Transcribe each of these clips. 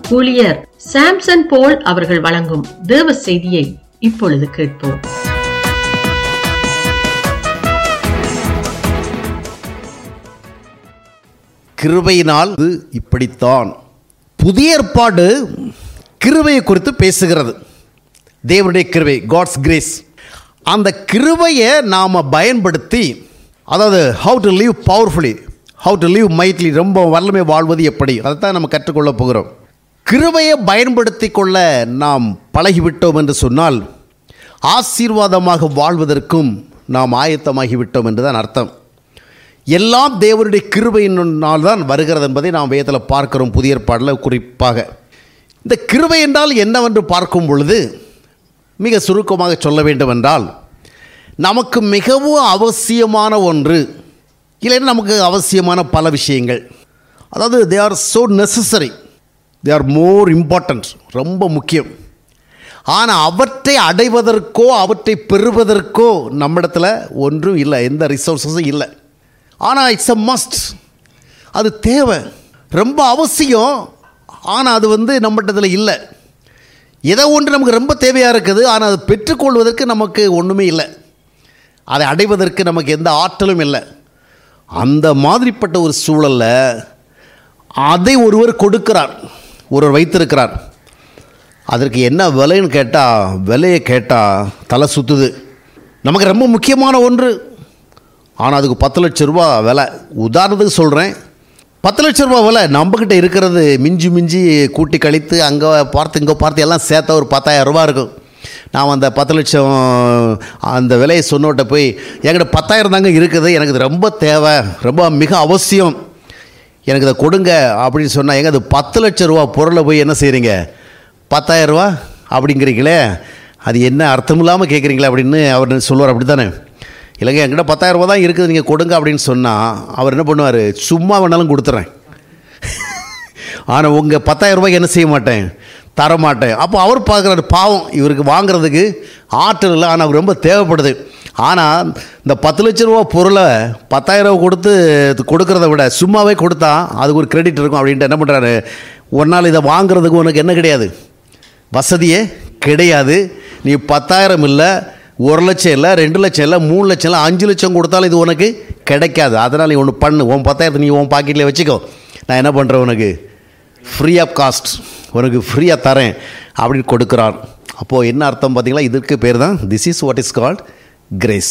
ஊழியர் சாம்சன் போல் அவர்கள் வழங்கும் தேவ செய்தியை இப்பொழுது கேட்போம் கிருபையினால் இது இப்படித்தான் புதிய ஏற்பாடு கிருபையை குறித்து பேசுகிறது தேவனுடைய கிருபை காட்ஸ் கிரேஸ் அந்த கிருபையை நாம் பயன்படுத்தி அதாவது how to live powerfully how to live mightily ரொம்ப வல்லமை வாழ்வது எப்படி அதைத்தான் நம்ம கற்றுக்கொள்ள போகிறோம் கிருபையை பயன்படுத்தி கொள்ள நாம் பழகிவிட்டோம் என்று சொன்னால் ஆசீர்வாதமாக வாழ்வதற்கும் நாம் ஆயத்தமாகிவிட்டோம் என்று தான் அர்த்தம் எல்லாம் தேவனுடைய கிருபையினால் தான் வருகிறது என்பதை நாம் வேதத்தில் பார்க்கிறோம் புதிய ஏற்பாடில் குறிப்பாக இந்த கிருபை என்றால் என்னவென்று பார்க்கும் பொழுது மிக சுருக்கமாக சொல்ல வேண்டும் என்றால் நமக்கு மிகவும் அவசியமான ஒன்று இல்லைன்னா நமக்கு அவசியமான பல விஷயங்கள் அதாவது they are so necessary they are more important ரொம்ப முக்கியம் ஆனால் அவற்றை அடைவதற்கோ அவற்றை பெறுவதற்கோ நம்மிடத்தில் ஒன்றும் இல்லை எந்த ரிசோர்ஸஸும் இல்லை ஆனால் இட்ஸ் அ மஸ்ட் அது தேவை ரொம்ப அவசியம் ஆனால் அது வந்து நம்மகிட்டத்தில் இல்லை ஏதோ ஒன்று நமக்கு ரொம்ப தேவையாக இருக்குது ஆனால் அது பெற்றுக்கொள்வதற்கு நமக்கு ஒன்றுமே இல்லை அதை அடைவதற்கு நமக்கு எந்த ஆற்றலும் இல்லை அந்த மாதிரிப்பட்ட ஒரு சூழலில் அதை ஒருவர் கொடுக்கிறார் ஒருவர் வைத்திருக்கிறார் அதற்கு என்ன விலைன்னு கேட்டால் விலையை கேட்டால் தலை சுற்றுது நமக்கு ரொம்ப முக்கியமான ஒன்று ஆனால் அதுக்கு பத்து லட்ச ரூபா விலை உதாரணத்துக்கு சொல்கிறேன் பத்து லட்ச ரூபா விலை நம்மக்கிட்ட இருக்கிறது மிஞ்சி மிஞ்சி கூட்டி கழித்து அங்கே பார்த்து இங்கே பார்த்து எல்லாம் சேர்த்தா ஒரு பத்தாயிரம் ரூபா இருக்கும் நான் அந்த பத்து லட்சம் அந்த விலையை சொன்னோட்ட போய் என்கிட்ட பத்தாயிரம் தாங்க இருக்குது எனக்கு இது ரொம்ப தேவை ரொம்ப மிக அவசியம் எனக்கு இதை கொடுங்க அப்படின்னு சொன்னால் எங்க அது பத்து லட்ச ரூபா பொருளை போய் என்ன செய்கிறீங்க பத்தாயிரம் ரூபா அப்படிங்கிறீங்களே அது என்ன அர்த்தம் இல்லாமல் கேட்குறீங்களே அப்படின்னு அவர் சொல்லுவார் அப்படி தானே இல்லைங்க என்கிட்ட பத்தாயிரம் ரூபா தான் இருக்குது நீங்கள் கொடுங்க அப்படின்னு சொன்னால் அவர் என்ன பண்ணுவார் சும்மா வேணாலும் கொடுத்துட்றேன் ஆனால் உங்கள் பத்தாயிரம் ரூபாய்க்கு என்ன செய்ய மாட்டேன் தர மாட்டேன் அப்போ அவர் பார்க்குறாரு பாவம் இவருக்கு வாங்குறதுக்கு ஆற்றல் இல்லை ஆனால் அவருக்கு ரொம்ப தேவைப்படுது ஆனால் இந்த பத்து லட்ச ரூபா பொருளை பத்தாயிரம் ரூபா கொடுத்து கொடுக்கறத விட சும்மாவே கொடுத்தா அதுக்கு ஒரு கிரெடிட் இருக்கும் அப்படின்ட்டு என்ன பண்ணுறாரு ஒரு நாள் இதை வாங்குறதுக்கு உனக்கு என்ன கிடையாது வசதியே கிடையாது நீ பத்தாயிரம் இல்லை ஒரு லட்சம் இல்லை ரெண்டு லட்சம் இல்லை மூணு லட்சம் இல்லை அஞ்சு லட்சம் கொடுத்தாலும் இது உனக்கு கிடைக்காது அதனால் நீ ஒன்று பண்ணு உன் பத்தாயிரத்தை நீ உன் பாக்கெட்லேயே வச்சுக்கோ நான் என்ன பண்ணுறேன் உனக்கு ஃப்ரீ ஆஃப் காஸ்ட் உனக்கு ஃப்ரீயாக தரேன் அப்படின்னு கொடுக்குறான் அப்போது என்ன அர்த்தம் பார்த்தீங்களா இதற்கு பேர் தான் this is what is called grace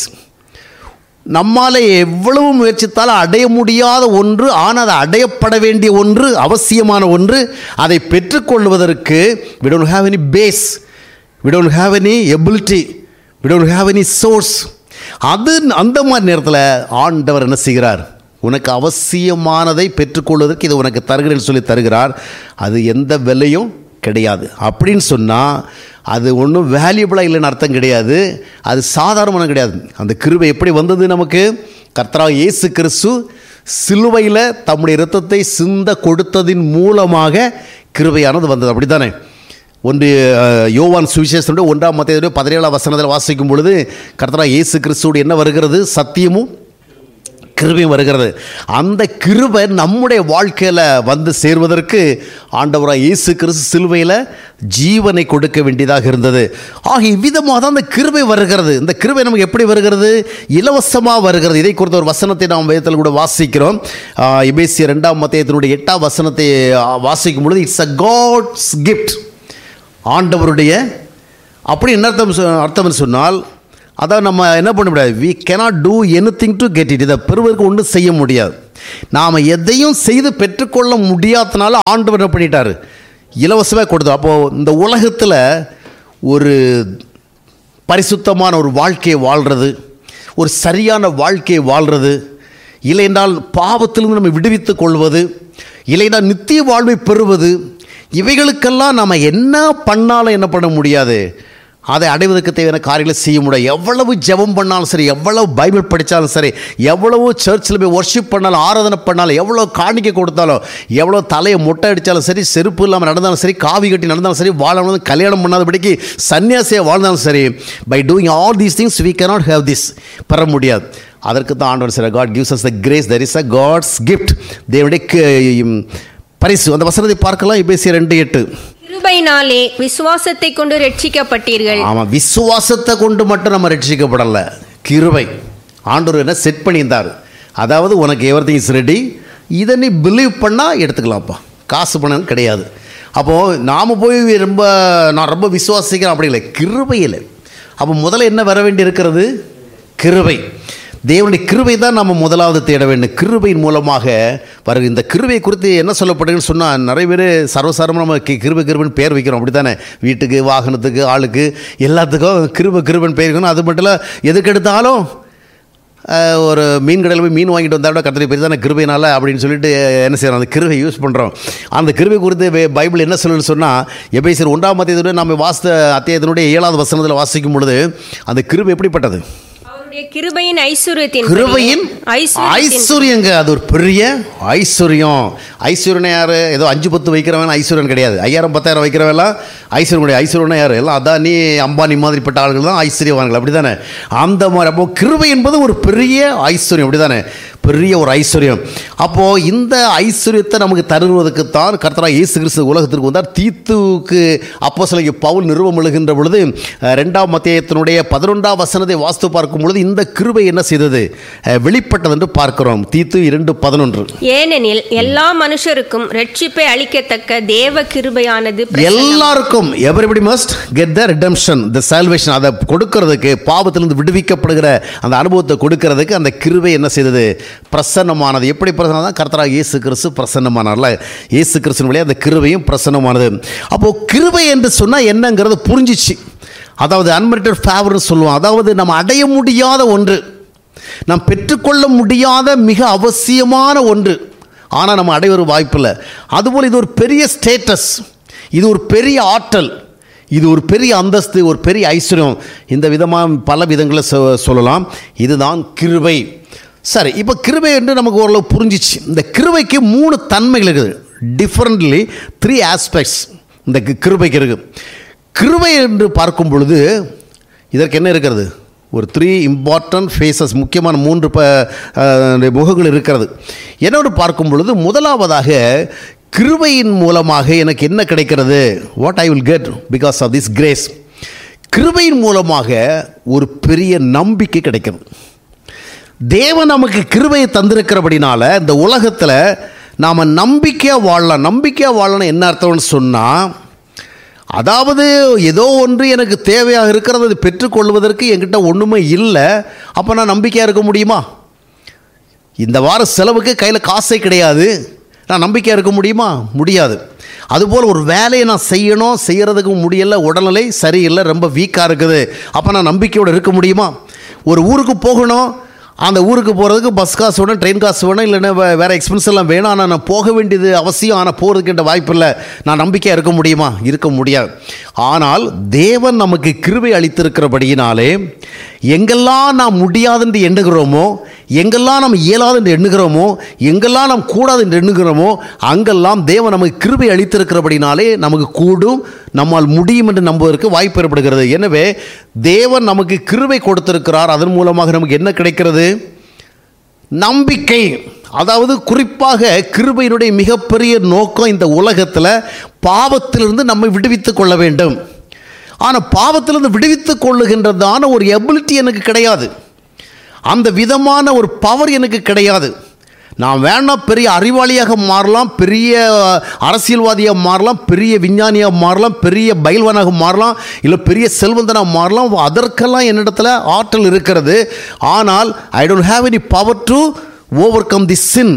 நம்மால் எவ்வளவு முயற்சித்தாலும் அடைய முடியாத ஒன்று ஆனால் அது அடையப்பட வேண்டிய ஒன்று அவசியமான ஒன்று அதை பெற்றுக்கொள்வதற்கு we don't have any base we don't have any ability we don't have any source அது அந்த மாதிரி நேரத்தில் ஆண்டவர் என்ன செய்கிறார் உனக்கு அவசியமானதை பெற்றுக்கொள்வதற்கு இது உனக்கு தருகிறேன்னு சொல்லி தருகிறார் அது எந்த விலையும் கிடையாது அப்படின்னு சொன்னால் அது ஒன்றும் வேல்யூபிளாக இல்லைன்னு அர்த்தம் கிடையாது அது சாதாரணமான கிடையாது அந்த கிருபை எப்படி வந்தது நமக்கு கர்த்தரா இயேசு கிறிஸ்து சிலுவையில் தம்முடைய இரத்தத்தை சிந்த கொடுத்ததின் மூலமாக கிருபையானது வந்தது அப்படி தானே ஒன்று அஹ், யோவான் சுவிசேஷனுடைய ஒன்றாம் மத்திய பதினேழாம் வசனத்தில் வாசிக்கும் பொழுது கர்த்தரா இயேசு கிறிஸ்துவோடு என்ன வருகிறது சத்தியமும் கிருபையும் வருகிறது அந்த கிருபை நம்முடைய வாழ்க்கையில் வந்து சேர்வதற்கு ஆண்டவராக இயேசு கிறிஸ்து சிலுவையில் ஜீவனை கொடுக்க வேண்டியதாக இருந்தது ஆக இவ்விதமாக தான் அந்த கிருபை வருகிறது இந்த கிருபை நமக்கு எப்படி வருகிறது இலவசமாக வருகிறது இதை குறித்த ஒரு வசனத்தை நாம் வேதத்தில் கூட வாசிக்கிறோம் இபேசிய ரெண்டாம் மத்தியத்தினுடைய எட்டாம் வசனத்தை ஆ, வாசிக்கும் பொழுது இட்ஸ் அ காட்ஸ் கிஃப்ட் ஆண்டவருடைய அப்படி என்ன அர்த்தம் சொ- அர்த்தம்னு சொன்னால் அதான் நம்ம என்ன பண்ண முடியாது we cannot do anything to get it இதை பெறுவதற்கு ஒன்றும் செய்ய முடியாது நாம் எதையும் செய்து பெற்றுக்கொள்ள முடியாதனால ஆண்டவர் என்ன பண்ணிட்டாரு இலவசமாக கொடுத்தோம் அப்போது இந்த உலகத்தில் ஒரு பரிசுத்தமான ஒரு வாழ்க்கையை வாழ்கிறது ஒரு சரியான வாழ்க்கையை வாழ்கிறது இல்லையென்றால் பாவத்திலிருந்து நம்ம விடுவித்துக் கொள்வது இல்லையென்றால் நித்திய வாழ்வை பெறுவது இவைகளுக்கெல்லாம் நம்ம என்ன பண்ணாலும் என்ன பண்ண முடியாது அதை அடைவதற்கு தேவையான காரியங்களை செய்ய முடியாது எவ்வளவு ஜெபம் பண்ணாலும் சரி எவ்வளவு பைபிள் படித்தாலும் சரி எவ்வளவு சர்ச்சில் போய் ஒர்ஷிப் பண்ணாலும் ஆராதனை பண்ணாலும் எவ்வளோ காணிக்கை கொடுத்தாலும் எவ்வளோ தலையை மொட்டை அடித்தாலும் சரி செருப்பு இல்லாமல் நடந்தாலும் சரி காவி கட்டி நடந்தாலும் சரி வாழணும் கல்யாணம் பண்ணாதபடிக்கு சன்னியாசியாக வாழ்ந்தாலும் சரி by doing all these things we cannot have this பெற முடியாது அதற்கு தான் ஆண்டவர் சார் God gives us the grace there is a god's gift தேவனுடைய க- பரிசு அந்த வசனத்தை பார்க்கலாம் எபேசியர் ரெண்டு எட்டு கிருபையினாலே விசுவாசத்தை கொண்டு ரட்சிக்கப்பட்டீர்கள் ஆமாம் விசுவாசத்தை கொண்டு மட்டும் நம்ம ரட்சிக்கப்படலை கிருபை ஆண்டவர் என்ன செட் பண்ணியிருந்தார் அதாவது உனக்கு எவ்ரி திங் இஸ் ரெடி இதை நீ பிலீவ் பண்ணால் எடுத்துக்கலாம்ப்பா காசு பணம் கிடையாது அப்போது நாம் போய் ரொம்ப நான் ரொம்ப விசுவாசிக்கிறேன் அப்படி இல்லை கிருபையில் அப்போ முதல்ல என்ன வர வேண்டி இருக்கிறது கிருபை தேவனுடைய கிருபை தான் நம்ம முதலாவது தேட வேண்டும் கிருபையின் மூலமாக வரும் இந்த கிருபை குறித்து என்ன சொல்லப்படுதுன்னு சொன்னால் நிறைய பேர் சர்வசாரமாக நம்ம கி- கிருபை கிருபைன்னு பேர் வைக்கிறோம் அப்படி தானே வீட்டுக்கு வாகனத்துக்கு ஆளுக்கு எல்லாத்துக்கும் கிருபை கிருபைன்னு பேர் வைக்கணும் அது மட்டும் இல்லை எதுக்கு எடுத்தாலும் அஹ், ஒரு மீன் கடையில் போய் மீன் வாங்கிட்டு வந்தால் கூட கத்தரி பேர் தானே கிருபைனால அப்படின்னு சொல்லிட்டு அஹ், என்ன செய்யறோம் அந்த கிருபை யூஸ் பண்ணுறோம் அந்த கிருபை குறித்து வே- பைபிள் என்ன சொல்லுன்னு சொன்னால் எபேசியர் ஒன்றாம் அத்தியத்தினுடைய நம்ம வாசித்த அத்தியாயத்தினுடைய ஏழாவது வசனத்தில் வாசிக்கும் பொழுது அந்த கிருபை எப்படிப்பட்டது அவருடைய கிருபையின் ஐஸ்வர்யத்தின் கிருபையின் ஐஸ்வர்யத்தின் ஐஸ்வர்யங்க அது ஒரு பெரிய ஐஸ்வர்யம் ஐஸ்வர்யனை யாரு ஏதோ அஞ்சு பத்து வைக்கிறவன் ஐஸ்வர்யன் கிடையாது ஐயாயிரம் பத்தாயிரம் வைக்கிறவெல்லாம் ஐஸ்வர்யம் கிடையாது ஐஸ்வர்யனா யாரு எல்லாம் அதானி அம்பானி மாதிரிப்பட்ட ஆளுகள் தான் ஐஸ்வர்யவான்கள் அப்படி தானே அந்த மாதிரி அப்போ கிருபை என்பது ஒரு பெரிய ஐஸ்வர்யம் அப்படி தானே பெரிய ஒரு ஐஸ்வர்யம் அப்போது இந்த ஐஸ்வர்யத்தை நமக்கு தருவதற்கு தான் கர்த்தரா இயேசு கிறிஸ்து உலகத்திற்கு வந்தார் தீத்துவுக்கு அப்போ சிலைக்கு பவுல் நிறுவம் எழுகின்ற பொழுது அஹ், ரெண்டாம் மத்தியத்தினுடைய பதினொன்றாம் வசனத்தை வாஸ்து பார்க்கும் பொழுது இந்த கிருபை என்ன செய்தது அஹ், வெளிப்பட்டது என்று பார்க்கிறோம் தீத்து இரண்டு பதினொன்று ஏனெனில் எல்லா மனுஷருக்கும் ரட்சிப்பை அளிக்கத்தக்க தேவ கிருபையானது பிரசன்னம். எல்லாருக்கும் everybody must get the redemption the salvation அதை கொடுக்கறதுக்கு பாவத்திலிருந்து விடுவிக்கப்படுகிற அந்த அனுபவத்தை கொடுக்கறதுக்கு அந்த கிருபை என்ன செய்தது பிரசன்னமானது எப்படி பிரசன்னம் தான் கர்த்தராக இயேசு கிறிஸ்து பிரசன்னமானார்ல இயேசு கிறிஸ்துவின் வழியாக அந்த கிருபையும் பிரசன்னமானது அப்போது கிருபை என்று சொன்னால் என்னங்கிறது புரிஞ்சிச்சு அதாவது அன்மெரிட்டட் ஃபேவர்னு சொல்லுவோம் அதாவது நம்ம அடைய முடியாத ஒன்று நாம் பெற்றுக்கொள்ள முடியாத மிக அவசியமான ஒன்று ஆனால் நம்ம அடைய ஒரு வாய்ப்பில்லை அதுபோல் இது ஒரு பெரிய ஸ்டேட்டஸ் இது ஒரு பெரிய ஆற்றல் இது ஒரு பெரிய அந்தஸ்து ஒரு பெரிய ஐஸ்வர்யம் இந்த விதமாக பல விதங்களில் சொ- சொல்லலாம் இதுதான் கிருபை சரி இப்போ கிருபை என்று நமக்கு ஓரளவு புரிஞ்சிச்சு இந்த கிருபைக்கு மூணு தன்மைகள் இருக்குது டிஃப்ரெண்ட்லி த்ரீ ஆஸ்பெக்ட்ஸ் இந்த கி- கிருபைக்கு இருக்குது கிருபை என்று பார்க்கும் பொழுது இதற்கு என்ன இருக்கிறது ஒரு த்ரீ இம்பார்ட்டன்ட் ஃபேஸஸ் முக்கியமான மூன்று ப அஹ், முகங்கள் இருக்கிறது என்னோடு பார்க்கும் பொழுது முதலாவதாக கிருபையின் மூலமாக எனக்கு என்ன கிடைக்கிறது what I will get because of this grace கிருபையின் மூலமாக ஒரு பெரிய நம்பிக்கை கிடைக்கிறது தேவன் நமக்கு கிருபையை தந்திருக்கிறபடினால இந்த உலகத்தில் நாம் நம்பிக்கையாக வாழலாம் நம்பிக்கையாக வாழணும் என்ன அர்த்தம்னு சொன்னால் அதாவது ஏதோ ஒன்று எனக்கு தேவையாக இருக்கிறது அதை பெற்றுக்கொள்வதற்கு என்கிட்ட ஒன்றுமே இல்லை அப்போ நான் நம்பிக்கையாக இருக்க முடியுமா இந்த வார செலவுக்கு கையில் காசே கிடையாது நான் நம்பிக்கையாக இருக்க முடியுமா முடியாது அதுபோல் ஒரு வேலையை நான் செய்யணும் செய்கிறதுக்கு முடியல உடல்நிலை சரியில்லை ரொம்ப வீக்காக இருக்குது அப்போ நான் நம்பிக்கையோடு இருக்க முடியுமா ஒரு ஊருக்கு போகணும் அந்த ஊருக்கு போகிறதுக்கு பஸ் காசு வேணும் ட்ரெயின் காசு வேணும் இல்லைன்னா வே- வேறு எக்ஸ்பென்ஸ் எல்லாம் வேணும் ஆனால் நான் போக வேண்டியது அவசியம் ஆனால் போகிறதுக்கு என்ற வாய்ப்பு இல்லை நான் நம்பிக்கையாக இருக்க முடியுமா இருக்க முடியாது ஆனால் தேவன் நமக்கு கிருபை அளித்திருக்கிறபடியினாலே எங்கெல்லாம் நாம் முடியாது என்று எண்ணுகிறோமோ எங்கெல்லாம் நாம் இயலாது என்று எண்ணுகிறோமோ எங்கெல்லாம் நாம் கூடாது என்று எண்ணுகிறோமோ அங்கெல்லாம் தேவன் நமக்கு கிருபை அளித்திருக்கிறபடினாலே நமக்கு கூடும் நம்மால் முடியும் என்று நம்புவதற்கு வாய்ப்பு ஏற்படுகிறது எனவே தேவன் நமக்கு கிருபை கொடுத்திருக்கிறார் அதன் மூலமாக நமக்கு என்ன கிடைக்கிறது நம்பிக்கை அதாவது குறிப்பாக கிருபையினுடைய மிகப்பெரிய நோக்கம் இந்த உலகத்தில் பாவத்திலிருந்து நம்மை விடுவித்துக் கொள்ள வேண்டும் ஆனால் பாவத்திலிருந்து விடுவித்துக் கொள்ளுகின்றதான ஒரு எபிலிட்டி எனக்கு கிடையாது அந்த விதமான ஒரு பவர் எனக்கு கிடையாது நான் வேணா பெரிய அறிவாளியாக மாறலாம் பெரிய அரசியல்வாதியாக மாறலாம் பெரிய விஞ்ஞானியாக மாறலாம் பெரிய பயில்வானாக மாறலாம் இல்லை பெரிய செல்வந்தனாக மாறலாம் அதற்கெல்லாம் என்னிடத்துல ஆற்றல் இருக்கிறது ஆனால் I don't have any power to overcome the sin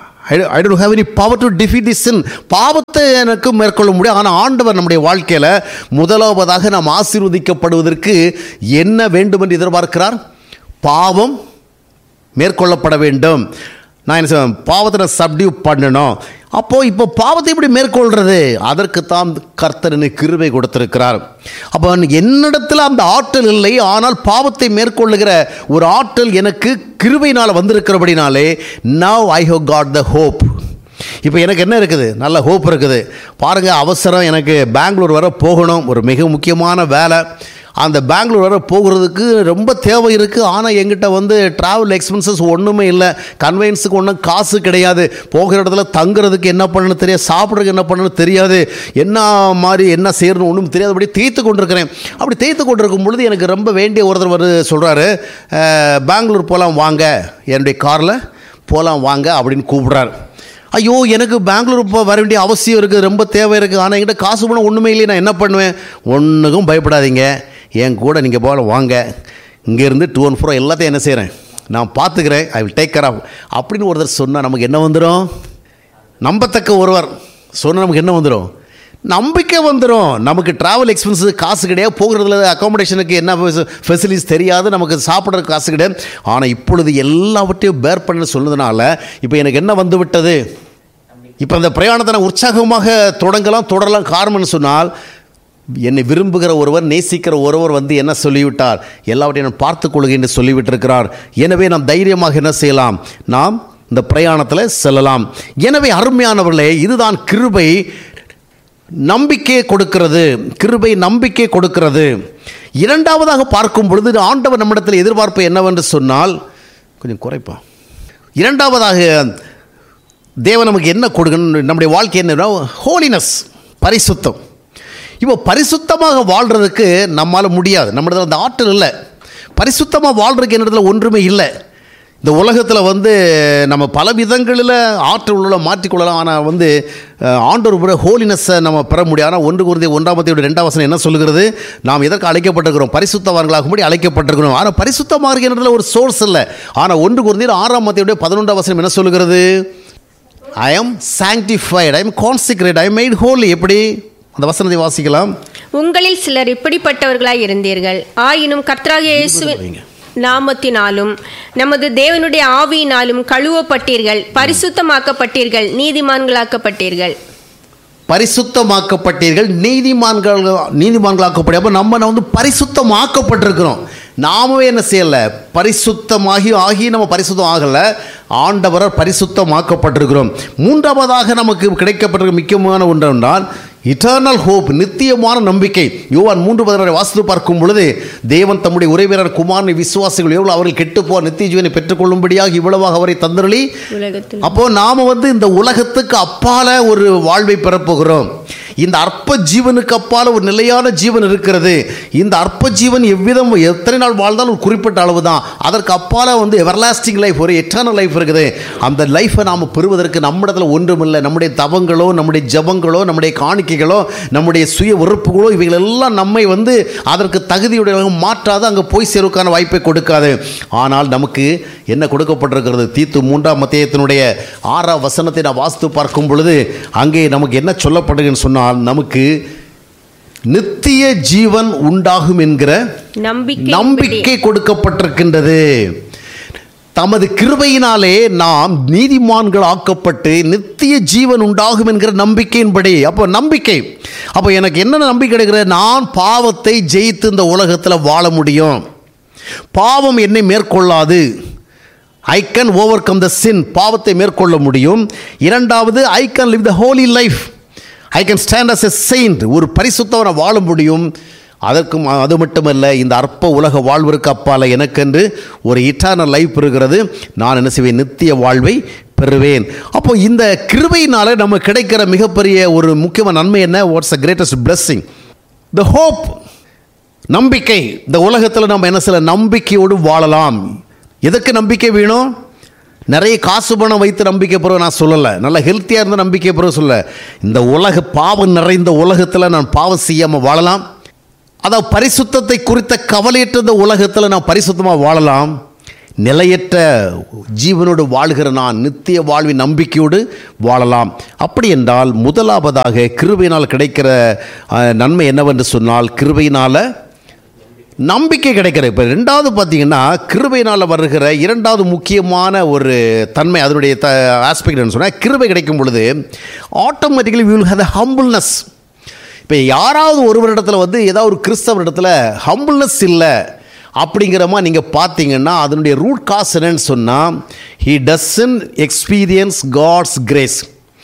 I don't have any power to defeat the sin பாவத்தை எனக்கு மேற்கொள்ள முடியும் ஆனால் ஆண்டவர் நம்முடைய வாழ்க்கையில் முதலாவதாக நாம் ஆசீர்வதிக்கப்படுவதற்கு என்ன வேண்டும் என்று எதிர்பார்க்கிறார் பாவம் மேற்கொள்ளப்பட வேண்டும் நான் என்ன செய்வேன் பாவத்தை சப்டியூ பண்ணணும் அப்போது இப்போ பாவத்தை எப்படி மேற்கொள்கிறது அதற்கு தான் கர்த்தர் எனக்கு கிருபை கொடுத்திருக்கிறார் அப்போ என்னிடத்தில் அந்த ஆற்றல் இல்லை ஆனால் பாவத்தை மேற்கொள்ளுகிற ஒரு ஆற்றல் எனக்கு கிருபையினால் வந்திருக்கிறபடினாலே now I have got the hope இப்போ எனக்கு என்ன இருக்குது நல்ல ஹோப் இருக்குது பாருங்கள் அவசரம் எனக்கு பெங்களூர் வர போகணும் ஒரு மிக முக்கியமான வேலை அந்த பெங்களூர் வர போகிறதுக்கு ரொம்ப தேவை இருக்குது ஆனால் எங்கிட்ட வந்து ட்ராவல் எக்ஸ்பென்சஸ் ஒன்றுமே இல்லை கன்வெயன்ஸுக்கு ஒன்றும் காசு கிடையாது போகிற இடத்துல தங்குறதுக்கு என்ன பண்ணணும் தெரியாது சாப்பிட்றதுக்கு என்ன பண்ணணும் தெரியாது என்ன மாதிரி என்ன செய்யணும் ஒன்றும் தெரியாது அப்படி தேய்த்து கொண்டிருக்கிறேன் அப்படி தேய்த்து கொண்டிருக்கும் பொழுது எனக்கு ரொம்ப வேண்டிய ஒருத்தர் வந்து சொல்கிறாரு பெங்களூர் போகலாம் வாங்க என்னுடைய காரில் போகலாம் வாங்க அப்படின்னு கூப்பிட்றாரு ஐயோ எனக்கு பெங்களூர் இப்போ வர வேண்டிய அவசியம் இருக்குது ரொம்ப தேவை இருக்குது ஆனால் என்கிட்ட காசு பணம் ஒன்றுமே இல்லையே நான் என்ன பண்ணுவேன் ஒன்றுக்கும் பயப்படாதீங்க என் கூட நீங்கள் போகல வாங்க இங்கேருந்து டூ அண்ட் ஃபோர் எல்லாத்தையும் என்ன செய்கிறேன் நான் பார்த்துக்கிறேன் I will take care of அப்படின்னு ஒருத்தர் சொன்னால் நமக்கு என்ன வந்துடும் நம்பத்தக்க ஒருவர் சொன்னால் நமக்கு என்ன வந்துடும் நம்பிக்கை வந்துடும் நமக்கு ட்ராவல் எக்ஸ்பென்ஸ் காசு கிடையாது போகிறதுல அக்காமடேஷனுக்கு என்ன ஃபெசிலிட்டிஸ் தெரியாது நமக்கு சாப்பிட்ற காசு கிடையாது ஆனால் இப்பொழுது எல்லாவற்றையும் பேர் பண்ண சொன்னதுனால இப்போ எனக்கு என்ன வந்து விட்டது இப்போ அந்த பிரயாணத்தை நான் உற்சாகமாக தொடங்கலாம் தொடரலாம் காரணம்னு சொன்னால் என்னை விரும்புகிற ஒருவர் நேசிக்கிற ஒருவர் வந்து என்ன சொல்லிவிட்டார் எல்லாவற்றையும் நான் பார்த்துக் கொள்கிறேன் என்று சொல்லிவிட்டிருக்கிறார் எனவே நாம் தைரியமாக என்ன செய்யலாம் நாம் இந்த பிரயாணத்தில் செல்லலாம் எனவே அருமையானவர்களே இதுதான் கிருபை நம்பிக்கை கொடுக்கிறது கிருபை நம்பிக்கை கொடுக்கிறது இரண்டாவதாக பார்க்கும் பொழுது ஆண்டவர் நம்மிடத்தில் எதிர்பார்ப்பு என்னவென்று சொன்னால் கொஞ்சம் குறைப்பா இரண்டாவதாக தேவன் நமக்கு என்ன கொடுக்கணும் நம்முடைய வாழ்க்கை என்ன ஹோலினஸ் பரிசுத்தம் இப்போ பரிசுத்தமாக வாழ்கிறதுக்கு நம்மால் முடியாது நம்மளது அந்த ஆற்றல் இல்லை பரிசுத்தமாக வாழ்கிறதுக்கு என்னிடத்துல ஒன்றுமே இல்லை இந்த உலகத்தில் வந்து நம்ம பல விதங்களில் ஆற்றல் உள்ள மாற்றிக்கொள்ளலாம் ஆனால் வந்து அஹ், ஆண்டவர் புற ஹோலினஸை நம்ம பெற முடியாது ஆனால் ஒன்று குருந்தி ஒன்றாமத்தையோட ரெண்டாம் வசனம் என்ன சொல்லுகிறது நாம் எதற்கு அழைக்கப்பட்டிருக்கிறோம் பரிசுத்தவான்களாகும்படி அழைக்கப்பட்டிருக்கிறோம் ஆனால் பரிசுத்தமாக இருக்கிறதுல ஒரு சோர்ஸ் இல்லை ஆனால் ஒன்று குருந்தியில் ஆறாம் மத்தையோட பதினொன்றாம் வசனம் என்ன சொல்லுகிறது I am sanctified I am consecrated I made holy எப்படி அந்த வசனத்தை வாசிக்கலாம் உங்களில் சிலர் இப்படிப்பட்டவர்களாய் இருந்தீர்கள் ஆயினும் கர்த்தராகிய இயேசுவின் வைங்க. நாமத்தினாலும் நமது தேவனுடைய ஆவியினாலும் கழுவப்பட்டீர்கள் பரிசுத்தமாக்கப்பட்டீர்கள் நீதிமான்களாக்கப்பட்டீர்கள் பரிசுத்தமாக்கப்பட்டீர்கள் நீதிமான்கள் நீதிமான்களாக்கப்பட்ட அப்போ நம்ம வந்து பரிசுத்தமாக்கப்பட்டிருக்கிறோம் நாமவே என்ன செய்யலை பரிசுத்தமாகி ஆகி நம்ம பரிசுத்தம் ஆகலை ஆண்டவரால் பரிசுத்தமாக்கப்பட்டிருக்கிறோம் மூன்றாவதாக நமக்கு கிடைக்கப்பட்டிருக்க முக்கியமான ஒன்று என்றால் இட்டர்னல் ஹோப் நித்தியமான நம்பிக்கை யோவான் மூன்று பதினாறு வாசித்து பார்க்கும் பொழுது தேவன் தம்முடைய உறவினர் குமாரனை விசுவாசிகள் எவ்வளவு அவர்கள் கெட்டுப்போ நித்திய ஜீவனை பெற்றுக்கொள்ளும்படியாக இவ்வளவாக அவரை தந்தருளி உலகத்தில் அப்போ நாம வந்து இந்த உலகத்துக்கு அப்பால ஒரு வாழ்வை பெறப்போகிறோம் இந்த அற்ப ஜீவனுக்கு அப்பால ஒரு நிலையான ஜீவன் இருக்கிறது இந்த அற்ப ஜீவன் எவ்விதம் எத்தனை நாள் வாழ்ந்தாலும் ஒரு குறிப்பிட்ட அளவு தான் அதற்கு அப்பால வந்து எவர்லாஸ்டிங் லைஃப் ஒரு எட்டர்னல் லைஃப் இருக்குது அந்த லைஃப்பை நாம் பெறுவதற்கு நம்மிடத்துல ஒன்றுமில்லை நம்முடைய தவங்களோ நம்முடைய ஜபங்களோ நம்முடைய காணிக்கைகளோ நம்முடைய சுய உறுப்புகளோ இவைகள் எல்லாம் நம்மை வந்து அதற்கு தகுதியுடைய மாற்றாது அங்கே போய் சேருவதற்கான வாய்ப்பை கொடுக்காது ஆனால் நமக்கு என்ன கொடுக்கப்பட்டிருக்கிறது தீத்து மூன்றாம் மத்தியத்தினுடைய ஆறாம் வசனத்தை நான் வாசித்து பார்க்கும் பொழுது அங்கே நமக்கு என்ன சொல்லப்படுதுன்னு சொன்னால் நமக்கு நித்திய ஜீவன் உண்டாகும் என்கிற நம்பிக்கை நம்பிக்கை கொடுக்கப்பட்டிருக்கின்றது தமது கிருபையினாலே நாம் நீதிமான்கள் ஆக்கப்பட்டு நித்திய ஜீவன் உண்டாகும் என்கிற நம்பிக்கையின்படி அப்போ நம்பிக்கை அப்போ எனக்கு என்ன நம்பிக்கை கிடைக்கிற நான் பாவத்தை ஜெயித்து இந்த உலகத்தில் வாழ முடியும் பாவம் என்னை மேற்கொள்ளாது I can overcome the sin பாவத்தை மேற்கொள்ள முடியும் இரண்டாவது I can live the holy life I can stand as a saint ஒரு பரிசுத்தவனை வாழ முடியும் அதற்கும் அது மட்டுமல்ல இந்த அற்ப உலக வாழ்விற்கு அப்பால எனக்கென்று ஒரு இட்டான லைஃப் இருக்கிறது நான் என்ன செய்வேன் நித்திய வாழ்வை பெறுவேன் அப்போ இந்த கிருபையினால நம்ம கிடைக்கிற மிகப்பெரிய ஒரு முக்கியமான நன்மை என்ன what's a greatest blessing the hope நம்பிக்கை இந்த உலகத்தில் நம்ம என்ன சில நம்பிக்கையோடு வாழலாம் எதற்கு நம்பிக்கை வேணும் நிறைய காசு பணம் வைத்து நம்பிக்கை பெறுவ நான் சொல்லலை நல்ல ஹெல்த்தியாக இருந்த நம்பிக்கை பெறுவ சொல்ல இந்த உலக பாவம் நிறைந்த உலகத்தில் நான் பாவம் செய்யாமல் வாழலாம் அதாவது பரிசுத்தத்தை குறித்த கவலையற்ற இந்த உலகத்தில் நான் பரிசுத்தமாக வாழலாம் நிலையற்ற ஜீவனோடு வாழ்கிற நான் நித்திய வாழ்வின் நம்பிக்கையோடு வாழலாம் அப்படி என்றால் முதலாவதாக கிருபையினால் கிடைக்கிற அஹ், நன்மை என்னவென்று சொன்னால் கிருபையினால் நம்பிக்கை கிடைக்கிறது இப்போ ரெண்டாவது பார்த்தீங்கன்னா கிருபையினால் வருகிற இரண்டாவது முக்கியமான ஒரு தன்மை அதனுடைய த ஆஸ்பெக்ட்னு சொன்னால் கிருபை கிடைக்கும் பொழுது automatically will have the humbleness இப்போ யாராவது ஒருவரிடத்துல வந்து ஏதாவது ஒரு கிறிஸ்தவர் இடத்துல ஹம்பிள்னஸ் இல்லை அப்படிங்கிறமா நீங்கள் பார்த்தீங்கன்னா அதனுடைய ரூட் காஸ் என்னன்னு சொன்னால் he doesn't experience God's grace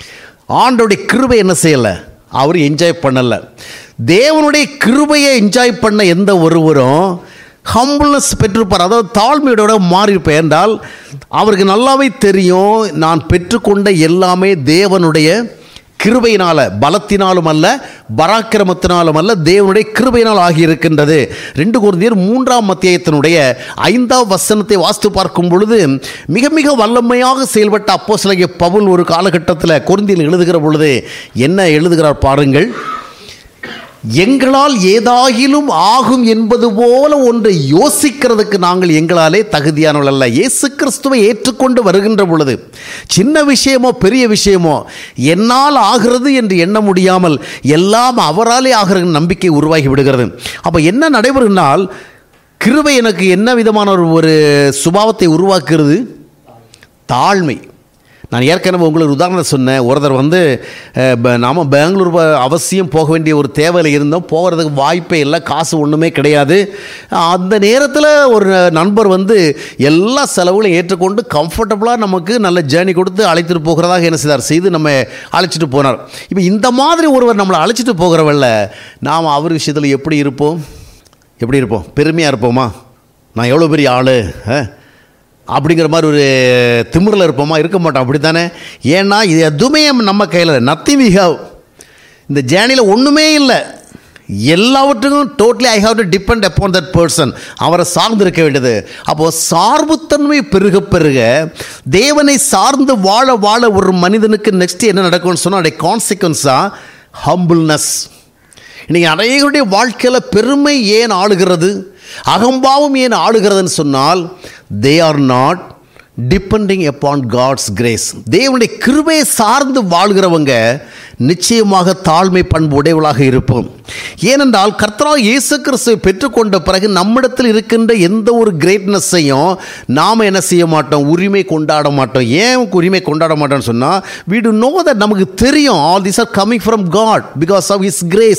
ஆண்டோடைய கிருபை என்ன செய்யலை அவர் என்ஜாய் பண்ணலை தேவனுடைய கிருபையை என்ஜாய் பண்ண எந்த ஒருவரும் ஹம்பிள்னஸ் பெற்றிருப்பார் அதாவது தாழ்மையோட மாறியிருப்பார் என்றால் அவருக்கு நல்லாவே தெரியும் நான் பெற்றுக்கொண்ட எல்லாமே தேவனுடைய கிருபையினால பலத்தினாலும் அல்ல பராக்கிரமத்தினாலும் அல்ல தேவனுடைய கிருபையினால் ஆகியிருக்கின்றது ரெண்டு குருந்தியர் மூன்றாம் அத்தியாயத்தினுடைய ஐந்தாம் வசனத்தை வாஸ்து பார்க்கும் பொழுது மிக மிக வல்லமையாக செயல்பட்ட அப்போ பவுல் ஒரு காலகட்டத்தில் குருந்தியில் எழுதுகிற பொழுது என்ன எழுதுகிறார் பாருங்கள் எங்களால் ஏதாகிலும் ஆகும் என்பது போல ஒன்றை யோசிக்கிறதுக்கு நாங்கள் எங்களாலே தகுதியானவர்கள் அல்ல இயேசு கிறிஸ்துவை ஏற்றுக்கொண்டு வருகின்ற பொழுது சின்ன விஷயமோ பெரிய விஷயமோ என்னால் ஆகிறது என்று எண்ண முடியாமல் எல்லாம் அவராலே ஆகிற நம்பிக்கை உருவாகி விடுகிறது அப்போ என்ன நடைபெறுனால் கிருபை எனக்கு என்ன விதமான ஒரு ஒரு சுபாவத்தை உருவாக்குறது தாழ்மை நான் ஏற்கனவே உங்களுக்கு ஒரு உதாரணம் சொன்னேன் ஒருத்தர் வந்து அஹ், ப- நாம பெங்களூர் ப- அவசியம் போக வேண்டிய ஒரு தேவையில் இருந்தோம் போகிறதுக்கு வாய்ப்பே இல்லை காசு ஒன்றுமே கிடையாது அந்த நேரத்தில் ஒரு நண்பர் வந்து எல்லா செலவுகளையும் ஏற்றுக்கொண்டு கம்ஃபர்டபுளாக நமக்கு நல்ல ஜேர்னி கொடுத்து அழைத்துட்டு போகிறதாக என்ன செய்தார் செய்து நம்ம அழைச்சிட்டு போனார் இப்போ இந்த மாதிரி ஒருவர் நம்மளை அழைச்சிட்டு போகிறவல்ல நாம் அவர் விஷயத்தில் எப்படி இருப்போம் எப்படி இருப்போம் பெருமையாக இருப்போமா நான் எவ்வளோ பெரிய ஆள் அப்படிங்கிற மாதிரி ஒரு திமிரில் இருப்போமா இருக்க மாட்டோம் அப்படி தானே ஏன்னா இது எதுவுமே நம்ம கையில் நத்திங் வி ஹவ் இந்த ஜேர்னியில் ஒன்றுமே இல்லை எல்லாவற்றுக்கும் totally I have to depend upon that person அவரை சார்ந்து இருக்க வேண்டியது அப்போது சார்புத்தன்மை பெருக பெருக தேவனை சார்ந்து வாழ வாழ ஒரு மனிதனுக்கு நெக்ஸ்ட் என்ன நடக்கும்னு சொன்னால் அதோடைய கான்சிக்வன்ஸாக ஹம்பிள்னஸ் இன்னைக்கு அநேகருடைய வாழ்க்கையில் பெருமை ஏன் ஆளுகிறது அகம்பாவம் ஏன் ஆளுகிறதுன்னு சொன்னால் they are not depending upon God's grace தேவனுடைய கிருபையை சார்ந்து வாழ்கிறவங்க நிச்சயமாக தாழ்மை பண்பு உடையவளாக இருப்போம் ஏனென்றால் கர்த்தராக இயேசு கிறிஸ்துவை பெற்றுக்கொண்ட பிறகு நம்மிடத்தில் இருக்கின்ற எந்த ஒரு கிரேட்னஸையும் நாம் என்ன செய்ய மாட்டோம் உரிமை கொண்டாட மாட்டோம் ஏன் உரிமை கொண்டாட மாட்டோம்னு சொன்னால் we do know that நமக்கு தெரியும் all these are coming from God because of his grace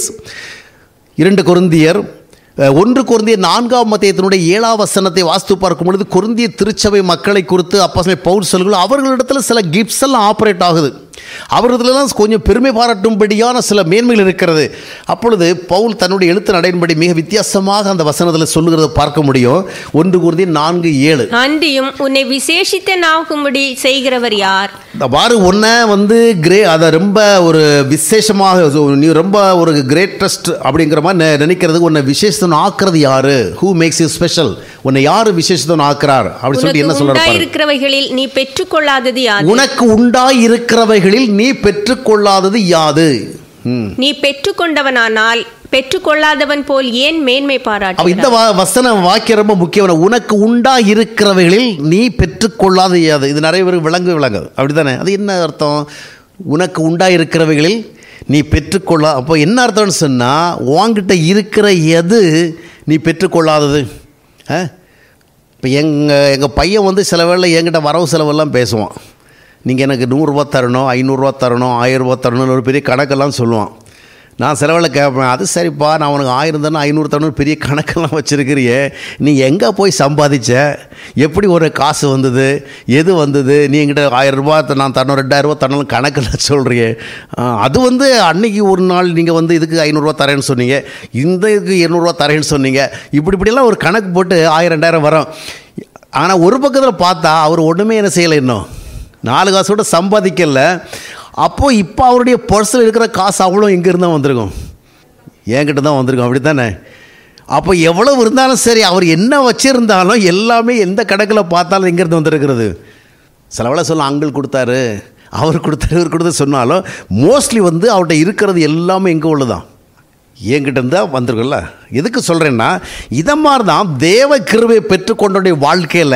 இரண்டு கொருந்தியர் அஹ், ஒன்று கொருந்திய நான்காம் மத்தியத்தினுடைய ஏழாம் வசனத்தை வாஸ்து பார்க்கும் பொழுது கொருந்திய திருச்சபை மக்களை குறித்து அப்போ பவுல் சொல்கள் அவர்களிடத்தில் சில கிஃப்ட்ஸ் எல்லாம் ஆப்ரேட் ஆகுது அவர்களிடத்துலலாம் கொஞ்சம் பெருமை பாராட்டும்படியான சில மேன்மைகள் இருக்கிறது அப்பொழுது பவுல் தன்னுடைய எழுத்து நடையின்படி மிக வித்தியாசமாக அந்த வசனத்தில் சொல்லுகிறத பார்க்க முடியும் ஒன்று கொருந்திய நான்கு ஏழு அன்றியும் உன்னை விசேஷித்தனாகும்படி செய்கிறவர் யார் இந்த பாரு ஒன்றை வந்து கிரே அதை ரொம்ப ஒரு விசேஷமாக so, நீ ரொம்ப ஒரு கிரேட்டஸ்ட் அப்படிங்கிற மாதிரி நெ- நினைக்கிறதுக்கு உன்னை விசேஷத்தன் ஆக்குறது யாரு ஹூ மேக்ஸ் யூ ஸ்பெஷல் உன்னை யாரு விசேஷத்தன் ஆக்குறார் அப்படி சொல்லிட்டு என்ன உனக்கு சொல்றாரு பாரு. உண்டாயிருக்கிறவைகளில் நீ பெற்றுக்கொள்ளாதது யாது உனக்கு உண்டாய் இருக்கிறவைகளில் நீ பெற்றுக்கொள்ளாதது யாது ம். நீ பெற்றுக்கொண்டவனானால் பெற்றுக்கொள்ளாதவன் போல் ஏன் மேன்மை அப்ப பாராட்டு இந்த வா- வசன வாக்கியம் ரொம்ப முக்கியமான உனக்கு உண்டா இருக்கிறவைகளில் நீ பெற்றுக்கொள்ளாத யாது இது நிறைய பேருக்கு விளங்கு விளங்காது அப்படிதானே அது என்ன அர்த்தம் உனக்கு உண்டா இருக்கிறவைகளில் நீ பெற்றுக்கொள்ளா அப்போ என்ன அர்த்தம்னு சொன்னால் உன்கிட்ட இருக்கிற எது நீ பெற்றுக்கொள்ளாதது ஆ இப்போ எங்கள் எங்கள் பையன் வந்து சில வேளை என்கிட்ட வரவு செலவெல்லாம் பேசுவான் நீங்கள் எனக்கு நூறுரூவா தரணும் ஐநூறுரூவா தரணும் ஆயிரரூபா தரணும்னு ஒரு பெரிய கணக்கெல்லாம் சொல்லுவான் நான் சில வேளை கேட்பேன் அது சரிப்பா நான் உனக்கு ஆயிரம் தானே ஐநூறு தரணும் பெரிய கணக்கெல்லாம் வச்சுருக்கிறியே நீ எங்கே போய் சம்பாதிச்ச எப்படி ஒரு காசு வந்தது எது வந்தது நீ என்கிட்ட ஆயிரம் ரூபா த- நான் தரணும் ரெண்டாயிரம் ரூபா தரணும் கணக்கெல்லாம் சொல்கிறியே அது வந்து அன்னைக்கு ஒரு நாள் நீங்கள் வந்து இதுக்கு ஐநூறுரூவா தரேன்னு சொன்னீங்க இந்த இதுக்கு இரநூறுவா தரேன்னு சொன்னீங்க இப்படி இப்படியெல்லாம் ஒரு கணக்கு போட்டு ஆயிரம் ரெண்டாயிரம் வரும் ஆனால் ஒரு பக்கத்தில் பார்த்தா அவர் ஒன்றுமே என்ன செய்யலை இன்னும் நாலு காசோட சம்பாதிக்கல அப்போ இப்போ அவருடைய பர்ஸில் இருக்கிற காசு அவ்வளோ எங்கே இருந்தால் வந்திருக்கும் என்கிட்ட தான் வந்திருக்கும் அப்படி தானே அப்போ எவ்வளவு இருந்தாலும் சரி அவர் என்ன வச்சிருந்தாலும் எல்லாமே எந்த கணக்கில் பார்த்தாலும் எங்கேருந்து வந்திருக்கிறது சில வேளை சொல்ல அங்கிள் கொடுத்தாரு அவர் கொடுத்தாரு இவர் கொடுத்து சொன்னாலும் மோஸ்ட்லி வந்து அவர்கிட்ட இருக்கிறது எல்லாமே எங்கே உள்ளதான் என்கிட்ட இருந்தால் வந்திருக்குல்ல எதுக்கு சொல்கிறேன்னா இதை மாதிரி தான் தேவ கிருபையை பெற்றுக்கொண்டோடைய வாழ்க்கையில்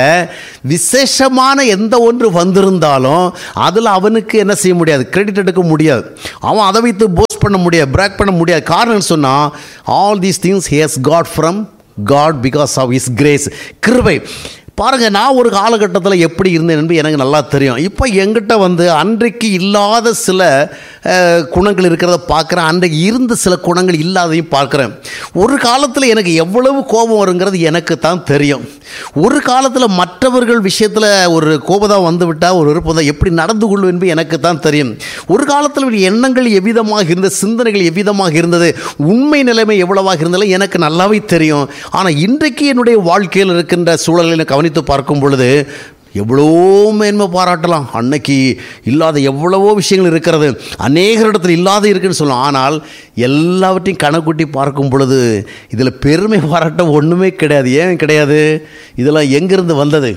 விசேஷமான எந்த ஒன்று வந்திருந்தாலும் அதில் அவனுக்கு என்ன செய்ய முடியாது கிரெடிட் எடுக்க முடியாது அவன் அதை வைத்து போஸ்ட் பண்ண முடியாது பிரேக் பண்ண முடியாது காரணம் சொன்னால் all these things has got from God because of his grace கிருபை பாருங்க நான் ஒரு காலகட்டத்தில் எப்படி இருந்தேன் என்று எனக்கு நல்லா தெரியும் இப்போ எங்கிட்ட வந்து அன்றைக்கு இல்லாத சில அஹ், குணங்கள் இருக்கிறத பார்க்குறேன் அன்றைக்கு இருந்த சில குணங்கள் இல்லாதையும் பார்க்குறேன் ஒரு காலத்தில் எனக்கு எவ்வளவு கோபம் வருங்கிறது எனக்கு தான் தெரியும் ஒரு காலத்தில் மற்றவர்கள் விஷயத்தில் ஒரு கோபம் வந்து விட்டால் ஒரு விருப்பம் தான் எப்படி நடந்து கொள்ளும் என்பது எனக்கு தான் தெரியும் ஒரு காலத்தில் ஒரு எண்ணங்கள் எவ்விதமாக இருந்தது சிந்தனைகள் எவ்விதமாக இருந்தது உண்மை நிலைமை எவ்வளவாக இருந்தாலும் எனக்கு நல்லாவே தெரியும் ஆனால் இன்றைக்கு என்னுடைய வாழ்க்கையில் இருக்கின்ற சூழலை கவனித்து பார்க்கும் பொழுது எவ்வளோ மேன்மை பாராட்டலாம் அன்னைக்கு இல்லாத எவ்வளவோ விஷயங்கள் இருக்கிறது அநேகரிடத்தில் இல்லாத இருக்குன்னு சொல்லலாம் ஆனால் எல்லாவற்றையும் கணக்குட்டி பார்க்கும் பொழுது இதில் பெருமை பாராட்ட ஒன்றுமே கிடையாது ஏன் கிடையாது இதெல்லாம் எங்கிருந்து வந்தது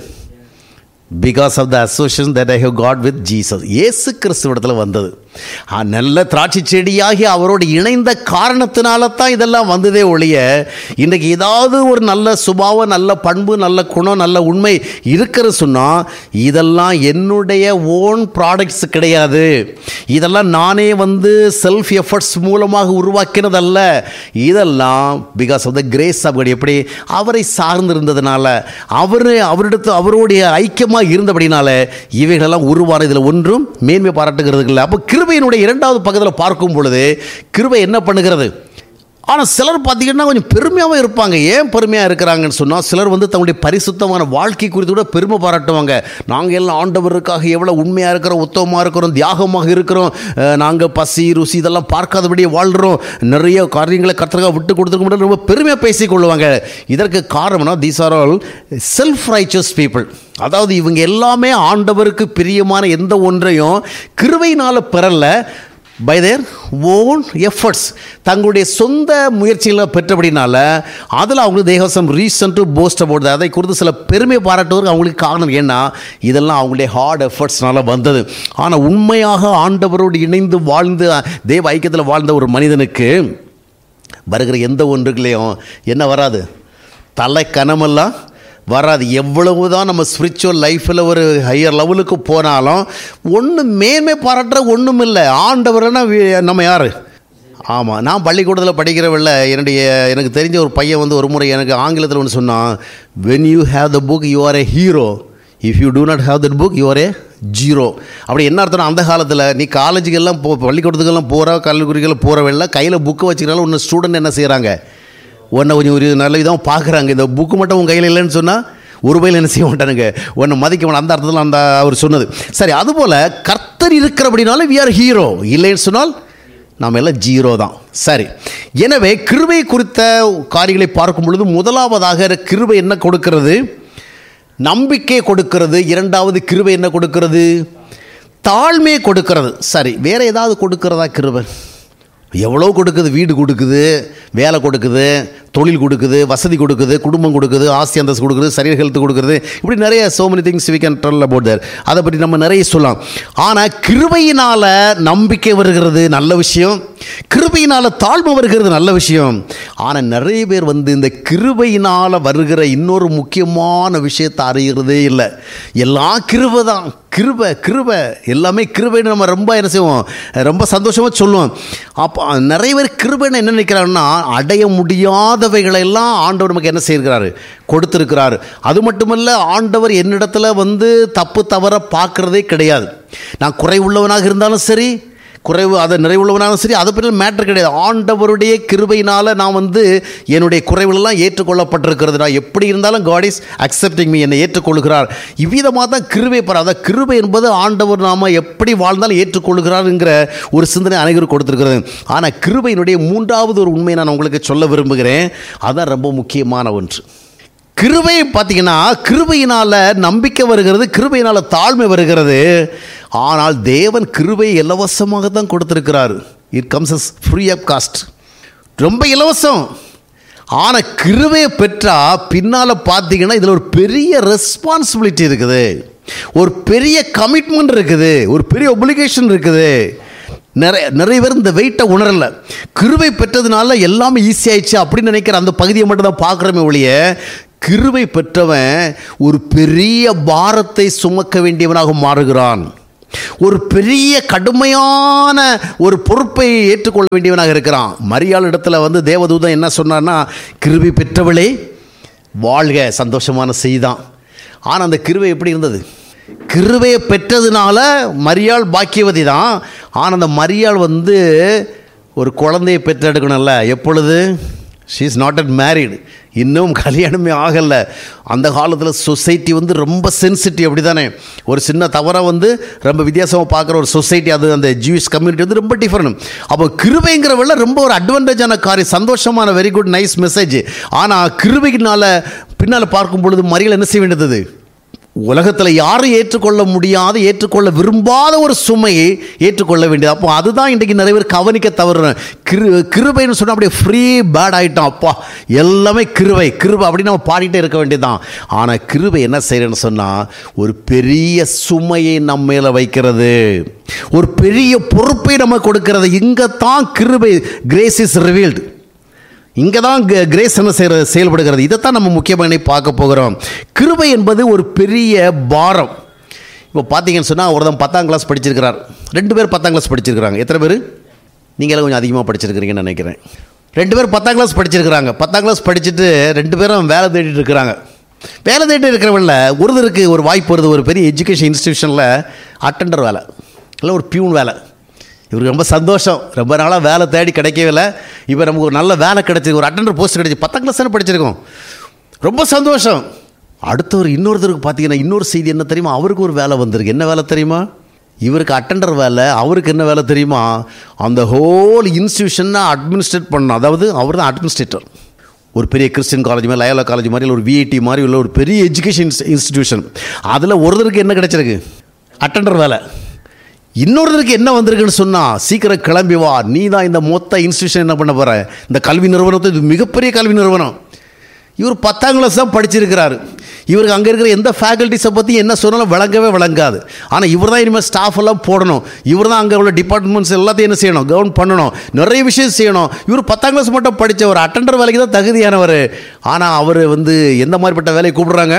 because of the association that I have got with Jesus இயேசு கிறிஸ்துவிடத்தில் வந்தது ஆ, நல்ல திராட்சை செடியாகி அவரோடு இணைந்த காரணத்தினால தான் இதெல்லாம் வந்ததே ஒழிய இன்றைக்கு ஏதாவது ஒரு நல்ல சுபாவம் நல்ல பண்பு நல்ல குணம் நல்ல உண்மை இருக்கிற சொன்னால் இதெல்லாம் என்னுடைய ஓன் ப்ராடக்ட்ஸ் கிடையாது இதெல்லாம் நானே வந்து செல்ஃப் எஃபர்ட்ஸ் மூலமாக உருவாக்கினதல்ல இதெல்லாம் because of the grace of God எப்படி அவரை சார்ந்திருந்ததுனால அவர் அவரிடத்து அவருடைய ஐக்கியமாக இருந்தபடினால இவைகளெல்லாம் உருவான இதில் ஒன்றும் மேன்மை பாராட்டுகிறது இல்லை அப்போ கிருபையினுடைய இரண்டாவது பக்கத்தில் பார்க்கும் பொழுது கிருபை என்ன பண்ணுகிறது ஆனால் சிலர் பார்த்தீங்கன்னா கொஞ்சம் பெருமையாகவும் இருப்பாங்க ஏன் பெருமையாக இருக்கிறாங்கன்னு சொன்னால் சிலர் வந்து தங்களுடைய பரிசுத்தமான வாழ்க்கை குறித்து கூட பெருமை பாராட்டுவாங்க நாங்கள் எல்லாம் ஆண்டவருக்காக எவ்வளோ உண்மையாக இருக்கிறோம் உத்தமமாக இருக்கிறோம் தியாகமாக இருக்கிறோம் நாங்கள் பசி ருசி இதெல்லாம் பார்க்காதபடியே வாழ்கிறோம் நிறைய காரியங்களை கர்த்தருக்காக விட்டு கொடுத்துருக்க முடியாது ரொம்ப பெருமையாக பேசிக் கொள்ளுவாங்க இதற்கு காரணம்னா these are all self righteous people அதாவது இவங்க எல்லாமே ஆண்டவருக்கு பிரியமான எந்த ஒன்றையும் கிருபையினால் பெறல பை தேர் ஓன் எஃபர்ட்ஸ் தங்களுடைய சொந்த முயற்சிகளை பெற்றபடினால அதில் அவங்களுக்கு தேவசம் ரீசன் டு போஸ்ட் அபவுட் அதை குறித்து சில பெருமை பாராட்டுவதற்கு அவங்களுக்கு காரணம் ஏன்னா இதெல்லாம் அவங்களுடைய ஹார்ட் எஃபர்ட்ஸ்னால வந்தது ஆனால் உண்மையாக ஆண்டவரோடு இணைந்து வாழ்ந்து தேவ ஐக்கியத்தில் வாழ்ந்த ஒரு மனிதனுக்கு வருகிற எந்த ஒன்றுகளையும் என்ன வராது தலை கனமெல்லாம் வராது எவ்வளவு தான் நம்ம ஸ்பிரிச்சுவல் லைஃப்பில் ஒரு ஹையர் லெவலுக்கு போனாலும் ஒன்றும் மேன்மை பாராட்டுற ஒன்றும் இல்லை ஆண்டவர்னா வி- நம்ம யார் ஆமாம் நான் பள்ளிக்கூடத்தில் படிக்கிறவில்ல என்னுடைய எனக்கு தெரிஞ்ச ஒரு பையன் வந்து ஒரு முறை எனக்கு ஆங்கிலத்தில் ஒன்று சொன்னான் when you have the book you are a hero if you do not have that book you are a zero அப்படி என்ன அர்த்தம் அந்த காலத்தில் நீ காலேஜுக்கெல்லாம் போ பள்ளிக்கூடத்துக்கெல்லாம் போகிற கல்லூரிக்கெல்லாம் போகிறவெல்லாம் கையில் புக்கு வச்சுக்கிறாலும் ஒன்று ஸ்டூடெண்ட் என்ன செய்கிறாங்க உன்னை கொஞ்சம் ஒரு நல்ல விதமாக பார்க்குறாங்க இந்த புக்கு மட்டும் உன் கையில் இல்லைன்னு சொன்னால் ஒரு பையில் என்ன செய்ய மாட்டானுங்க உன்னை மதிக்க மாட்டான் அந்த அர்த்தத்தில் அந்த அவர் சொன்னது சரி அதுபோல் கர்த்தர் இருக்கிறபடினால வி ஆர் ஹீரோ இல்லைன்னு சொன்னால் நாம் எல்லாம் ஜீரோ தான் சரி எனவே கிருபை குறித்த காரியங்களை பார்க்கும் பொழுது முதலாவதாக கிருபை என்ன கொடுக்கிறது நம்பிக்கை கொடுக்கிறது இரண்டாவது கிருபை என்ன கொடுக்கிறது தாழ்மையை கொடுக்கிறது சரி வேற ஏதாவது கொடுக்கிறதா கிருபை எவ்வளோ கொடுக்குது வீடு கொடுக்குது வேலை கொடுக்குது தொழில் கொடுக்குது வசதி கொடுக்குது குடும்பம் கொடுக்குது ஆஸ்தி அந்தஸ்து கொடுக்குது சரீர ஹெல்த் கொடுக்குறது இப்படி நிறைய so many things we can tell about that அதை பற்றி நம்ம நிறைய சொல்லலாம் ஆனால் கிருபையினால் நம்பிக்கை வருகிறது நல்ல விஷயம் கிருபையினால் தாழ்மை வருகிறது நல்ல விஷயம் ஆனால் நிறைய பேர் வந்து இந்த கிருபையினால் வருகிற இன்னொரு முக்கியமான விஷயத்தை அறிகிறதே இல்லை எல்லாம் கிருபை தான் கிருபை கிருபை எல்லாமே கிருபைன்னு நம்ம ரொம்ப என்ன செய்வோம் ரொம்ப சந்தோஷமாக சொல்லுவோம் அப்போ நிறைய பேர் கிருபைன்னு என்ன நினைக்கிறாங்கன்னா அடைய முடியாதவைகளை எல்லாம் ஆண்டவர் நமக்கு என்ன செய்கிறாரு கொடுத்துருக்கிறாரு அது மட்டுமல்ல ஆண்டவர் என்னிடத்துல வந்து தப்பு தவற பார்க்குறதே கிடையாது நான் குறைவுள்ளவனாக இருந்தாலும் சரி குறைவு அதை நிறைவுள்ளவனாலும் சரி அதை பற்றி மேட்ரு கிடையாது ஆண்டவருடைய கிருபையினால் நான் வந்து என்னுடைய குறைவுகளெல்லாம் ஏற்றுக்கொள்ளப்பட்டிருக்கிறது நான் எப்படி இருந்தாலும் காட் இஸ் அக்செப்டிங் மீ என்னை ஏற்றுக்கொள்கிறார் இவ்விதமாக தான் கிருபை பெற அதான் கிருபை என்பது ஆண்டவர் நாம எப்படி வாழ்ந்தாலும் ஏற்றுக்கொள்கிறாருங்கிற ஒரு சிந்தனை அனைவரும் கொடுத்துருக்கிறது ஆனால் கிருபையினுடைய மூன்றாவது ஒரு உண்மையை நான் உங்களுக்கு சொல்ல விரும்புகிறேன் அதான் ரொம்ப முக்கியமான ஒன்று கிருபை பார்த்தீங்கன்னா கிருபையினால் நம்பிக்கை வருகிறது கிருபையினால் தாழ்மை வருகிறது ஆனால் தேவன் கிருபை இலவசமாக தான் கொடுத்துருக்கிறார் it comes as free of cost ரொம்ப இலவசம் ஆனால் கிருபையை பெற்றா பின்னால் பார்த்தீங்கன்னா இதில் ஒரு பெரிய ரெஸ்பான்சிபிலிட்டி இருக்குது ஒரு பெரிய கமிட்மெண்ட் இருக்குது ஒரு பெரிய ஒப்ளிகேஷன் இருக்குது நிறைய நிறைய பேர் இந்த வெயிட்டை உணரல கிருபை பெற்றதுனால எல்லாமே ஈஸி ஆயிடுச்சு அப்படின்னு நினைக்கிற அந்த பகுதியை மட்டும் தான் பார்க்குறோமே ஒழிய கிருபை பெற்றவன் ஒரு பெரிய பாரத்தை சுமக்க வேண்டியவனாக மாறுகிறான் ஒரு பெரிய கடுமையான ஒரு பொறுப்பை ஏற்றுக்கொள்ள வேண்டியவனாக இருக்கிறான் மரியாள் இடத்துல வந்து தேவதூதன் என்ன சொன்னார்னா கிருபை பெற்றவளே வாழ்க சந்தோஷமான செய்தான் ஆனால் அந்த கிருவை எப்படி இருந்தது கிருவையை பெற்றதுனால மரியாள் பாக்கியவதி தான் ஆனால் அந்த மரியாள் வந்து ஒரு குழந்தையை பெற்றெடுக்கணும்ல எப்பொழுது she is not at married இன்னும் கல்யாணமே ஆகலை அந்த காலத்தில் சொசைட்டி வந்து ரொம்ப சென்சிட்டிவ் அப்படி தானே ஒரு சின்ன தவறாக வந்து ரொம்ப வித்தியாசமாக பார்க்குற ஒரு சொசைட்டி அது அந்த ஜூஸ் கம்யூனிட்டி வந்து ரொம்ப டிஃப்ரெண்ட் அப்போ கிருபைங்கிறவள்ள ரொம்ப ஒரு அட்வான்டேஜான காரியம் சந்தோஷமான வெரி குட் நைஸ் மெசேஜ் ஆனால் கிருபையினால் பின்னால் பார்க்கும் பொழுது மறியல் என்ன செய்ய வேண்டியது உலகத்தில் யாரும் ஏற்றுக்கொள்ள முடியாத ஏற்றுக்கொள்ள விரும்பாத ஒரு சுமையை ஏற்றுக்கொள்ள வேண்டியது அப்போ அதுதான் இன்றைக்கு நிறைய பேர் கவனிக்க தவறுறேன் கிரு கிருபைன்னு சொன்னால் அப்படியே ஃப்ரீ பேட் ஆகிட்டோம் அப்பா எல்லாமே கிருபை கிருபை அப்படின்னு நம்ம பாடிட்டே இருக்க வேண்டியதுதான் ஆனால் கிருபை என்ன செய்யறேன்னு சொன்னால் ஒரு பெரிய சுமையை நம்ம மேலே வைக்கிறது ஒரு பெரிய பொறுப்பை நம்ம கொடுக்கிறது இங்கே தான் கிருபை கிரேஸ் இஸ் ரிவீல்டு இங்கே தான் கிரேஸ் என்ன செய்கிற செயல்படுகிறது இதைத்தான் நம்ம முக்கியமாக பார்க்க போகிறோம் கிருபை என்பது ஒரு பெரிய பாரம் இப்போ பார்த்தீங்கன்னு சொன்னால் ஒருத்தன் பத்தாம் கிளாஸ் படிச்சிருக்கிறார் ரெண்டு பேர் பத்தாம் கிளாஸ் படிச்சிருக்கிறாங்க எத்தனை பேர் நீங்களும் கொஞ்சம் அதிகமாக படிச்சிருக்கிறீங்கன்னு நினைக்கிறேன் ரெண்டு பேர் பத்தாம் கிளாஸ் படிச்சிருக்கிறாங்க பத்தாம் கிளாஸ் படிச்சுட்டு ரெண்டு பேரும் வேலை தேடிட்டு இருக்கிறாங்க வேலை தேடிட்டு இருக்கிறவங்கள ஒருத்தருக்கு ஒரு வாய்ப்பு வருது ஒரு பெரிய எஜுகேஷன் இன்ஸ்டியூஷனில் அட்டெண்டர் வேலை இல்லை ஒரு பியூன் வேலை இவருக்கு ரொம்ப சந்தோஷம் ரொம்ப நாளாக வேலை தேடி கிடைக்கவே இல்லை இப்போ நமக்கு ஒரு நல்ல வேலை கிடைச்சிருக்கு ஒரு அட்டெண்டர் போஸ்ட் கிடைச்சி பத்தாம் கிளாஸ் தானே படிச்சிருக்கோம் ரொம்ப சந்தோஷம் அடுத்தவர் இன்னொருத்தருக்கு பார்த்தீங்கன்னா இன்னொரு செய்தி என்ன தெரியுமா அவருக்கு ஒரு வேலை வந்திருக்கு என்ன வேலை தெரியுமா இவருக்கு அட்டெண்டர் வேலை அவருக்கு என்ன வேலை தெரியுமா அந்த ஹோல் இன்ஸ்டியூஷனை அட்மினிஸ்ட்ரேட் பண்ணணும் அதாவது அவர் தான் அட்மினிஸ்ட்ரேட்டர் ஒரு பெரிய கிறிஸ்டியன் காலேஜ் மாதிரி லயோலா காலேஜ் மாதிரி இல்லை ஒரு விஐடி மாதிரி உள்ள ஒரு பெரிய எஜுகேஷன் இன்ஸ்டிடியூஷன் அதில் ஒருத்தருக்கு என்ன கிடைச்சிருக்கு அட்டெண்டர் வேலை இன்னொருத்தருக்கு என்ன வந்திருக்குன்னு சொன்னால் சீக்கிரம் கிளம்பி வா நீ தான் இந்த மொத்த இன்ஸ்டியூஷன் என்ன பண்ண போகிற இந்த கல்வி நிறுவனத்தை இது மிகப்பெரிய கல்வி நிறுவனம் இவர் பத்தாம் கிளாஸ் தான் படிச்சிருக்கிறாரு இவருக்கு அங்கே இருக்கிற எந்த ஃபேக்கல்ட்டிஸை பற்றி என்ன சொன்னாலும் விளங்கவே விளங்காது ஆனால் இவர் தான் இனிமேல் ஸ்டாஃப் எல்லாம் போடணும் இவர் தான் அங்கே உள்ள டிபார்ட்மெண்ட்ஸ் எல்லாத்தையும் என்ன செய்யணும் கவர்ன் பண்ணணும் நிறைய விஷயம் செய்யணும் இவர் பத்தாம் கிளாஸ் மட்டும் படித்த ஒரு அட்டெண்டர் வேலைக்கு தான் தகுதியானவர் ஆனால் அவர் வந்து எந்த மாதிரிப்பட்ட வேலையை கூப்பிடுறாங்க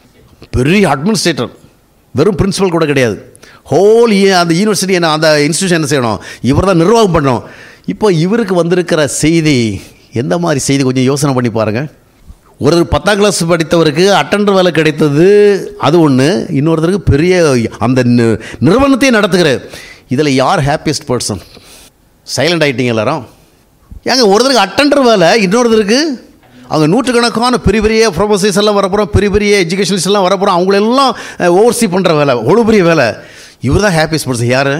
பெரிய அட்மினிஸ்ட்ரேட்டர் வெறும் பிரின்சிபல் கூட கிடையாது ஹோல் அந்த யூனிவர்சிட்டி என்ன அந்த இன்ஸ்டியூஷன் என்ன செய்யணும் இவர் தான் நிர்வாகம் பண்ணணும் இப்போ இவருக்கு வந்திருக்கிற செய்தி எந்த மாதிரி செய்தி கொஞ்சம் யோசனை பண்ணி பாருங்கள் ஒரு பத்தாம் கிளாஸ் படித்தவருக்கு அட்டெண்டர் வேலை கிடைத்தது அது ஒன்று இன்னொருத்தருக்கு பெரிய அந்த நி- நிறுவனத்தையே நடத்துகிற இதில் யார் ஹாப்பியஸ்ட் பர்சன் சைலண்ட் ஆகிட்டீங்க எல்லாரும் ஏங்க ஒருத்தருக்கு அட்டெண்டர் வேலை இன்னொருத்தருக்கு அவங்க நூற்றுக்கணக்கான பெரிய பெரிய ப்ரொஃபசர்ஸ் எல்லாம் வரப்போகிறோம் பெரிய பெரிய எஜுகேஷன்ஸ் எல்லாம் வரப்போகிறோம் அவங்களெல்லாம் ஓவர்சி பண்ணுற வேலை அவ்வளோ பெரிய வேலை இவர் தான் ஹாப்பியஸ்ட் பர்சன் யார்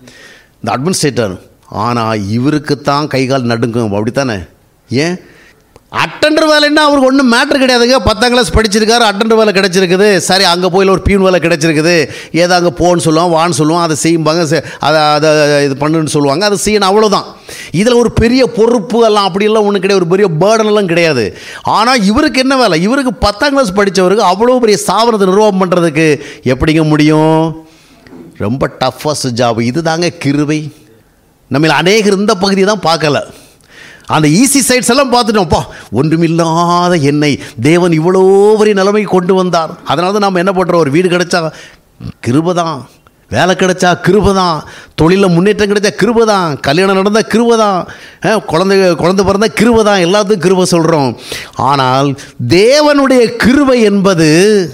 இந்த அட்மினிஸ்ட்ரேட்டர் ஆனால் இவருக்கு தான் கை கால் நடுங்கும் அப்படித்தானே ஏன் அட்டெண்டர் வேலைன்னா அவருக்கு ஒன்றும் மேட்ரு கிடையாதுங்க பத்தாம் கிளாஸ் படிச்சிருக்காரு அட்டெண்டர் வேலை கிடைச்சிருக்குது சரி அங்கே போய் ஒரு பியூன் வேலை கிடைச்சிருக்குது ஏதோ அங்கே போன்னு சொல்லுவான் வான்னு சொல்லுவான் அதை செய்யும்பாங்க செ- அதை அதை இது பண்ணுன்னு சொல்லுவாங்க அதை செய்யணும் அவ்வளோதான் இதில் ஒரு பெரிய பொறுப்பு எல்லாம் அப்படியெல்லாம் ஒன்றும் கிடையாது ஒரு பெரிய burden எல்லாம் கிடையாது ஆனால் இவருக்கு என்ன வேலை இவருக்கு பத்தாம் கிளாஸ் படித்தவருக்கு அவ்வளோ பெரிய ஸ்தாபனத்தை நிர்வாகம் பண்ணுறதுக்கு எப்படிங்க முடியும் ரொம்ப டஃபஸ்ட் ஜாப் இது தாங்க கிருபை நம்ம அநேகர் இந்த பகுதியை தான் பார்க்கல அந்த ஈஸி சைட்ஸ் எல்லாம் பார்த்துட்டோம்ப்பா ஒன்றுமில்லாத என்னை தேவன் இவ்வளோ பெரிய நிலைமைக்கு கொண்டு வந்தார் அதனால தான் நம்ம என்ன பண்ணுறோம் ஒரு வீடு கிடைச்சா கிருபை தான் வேலை கிடைச்சா கிருபை தான் தொழிலில் முன்னேற்றம் கிடைச்சா கிருபை தான் கல்யாணம் நடந்தால் கிருபை தான் அஹ், குழந்தை குழந்தை பிறந்தா கிருபை தான் எல்லாத்துக்கும் கிருபை சொல்கிறோம் ஆனால் தேவனுடைய கிருபை என்பது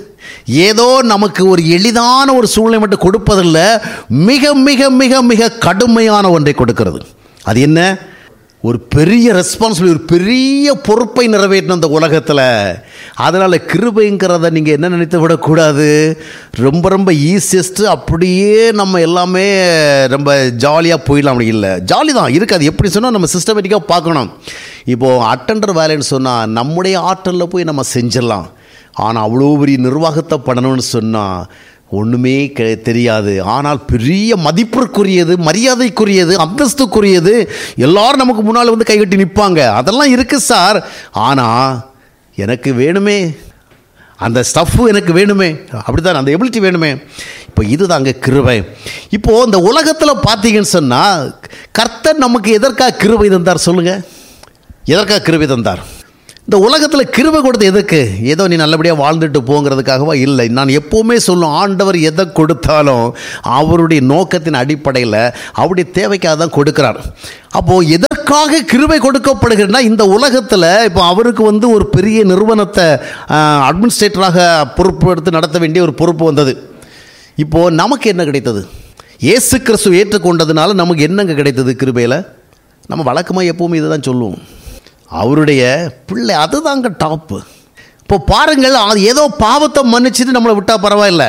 ஏதோ நமக்கு ஒரு எளிதான ஒரு சூழ்நிலை மட்டும் கொடுப்பதில்ல மிக மிக மிக மிக கடுமையான ஒன்றை கொடுக்கிறது அது என்ன ஒரு பெரிய ரெஸ்பான்சிபிலிட்டி ஒரு பெரிய பொறுப்பை நிறைவேற்றணும் அந்த உலகத்தில் அதனால் கிருபைங்கிறத நீங்கள் என்ன நினைத்து விடக்கூடாது ரொம்ப ரொம்ப ஈஸியஸ்ட்டு அப்படியே நம்ம எல்லாமே ரொம்ப ஜாலியாக போயிடலாம் அப்படி இல்லை ஜாலி தான் இருக்காது எப்படி சொன்னால் நம்ம சிஸ்டமேட்டிக்காக பார்க்கணும் இப்போது அட்டெண்டர் வேலைன்னு சொன்னால் நம்முடைய ஆற்றலில் போய் நம்ம செஞ்சிடலாம் ஆனால் அவ்வளோ பெரிய நிர்வாகத்தை பண்ணணும்னு சொன்னால் ஒன்றுமே கெ தெரியாது ஆனால் பெரிய மதிப்பிற்குரியது மரியாதைக்குரியது அந்தஸ்துக்குரியது எல்லாரும் நமக்கு முன்னால் வந்து கைகட்டி நிற்பாங்க அதெல்லாம் இருக்குது சார் ஆனால் எனக்கு வேணுமே அந்த ஸ்டஃப்பு எனக்கு வேணுமே அப்படிதான் அந்த எபிலிட்டி வேணுமே இப்போ இதுதாங்க கிருபை இப்போது இந்த உலகத்தில் பார்த்தீங்கன்னு சொன்னால் கர்த்தர் நமக்கு எதற்காக கிருபை தந்தார் சொல்லுங்கள் எதற்காக கிருபை தந்தார் இந்த உலகத்தில் கிருபை கொடுத்து எதுக்கு ஏதோ நீ நல்லபடியாக வாழ்ந்துட்டு போங்கிறதுக்காகவா இல்லை நான் எப்போவுமே சொல்லும் ஆண்டவர் எதை கொடுத்தாலும் அவருடைய நோக்கத்தின் அடிப்படையில் அவருடைய தேவைக்காக தான் கொடுக்கிறார் அப்போது எதற்காக எதற்காக கிருபை கொடுக்கப்படுகிறதுனா இந்த உலகத்தில் இப்போ அவருக்கு வந்து ஒரு பெரிய நிறுவனத்தை அட்மினிஸ்ட்ரேட்டராக பொறுப்பு எடுத்து நடத்த வேண்டிய ஒரு பொறுப்பு வந்தது இப்போது நமக்கு என்ன கிடைத்தது இயேசு கிறிஸ்து ஏற்றுக்கொண்டதுனால நமக்கு என்னங்க கிடைத்தது கிருபையில் நம்ம வழக்கமாக எப்பவுமே இதை தான் சொல்லுவோம் அவருடைய பிள்ளை அதுதாங்க டாப்பு இப்போ பாருங்கள் அது ஏதோ பாவத்தை மன்னிச்சுட்டு நம்மளை விட்டால் பரவாயில்ல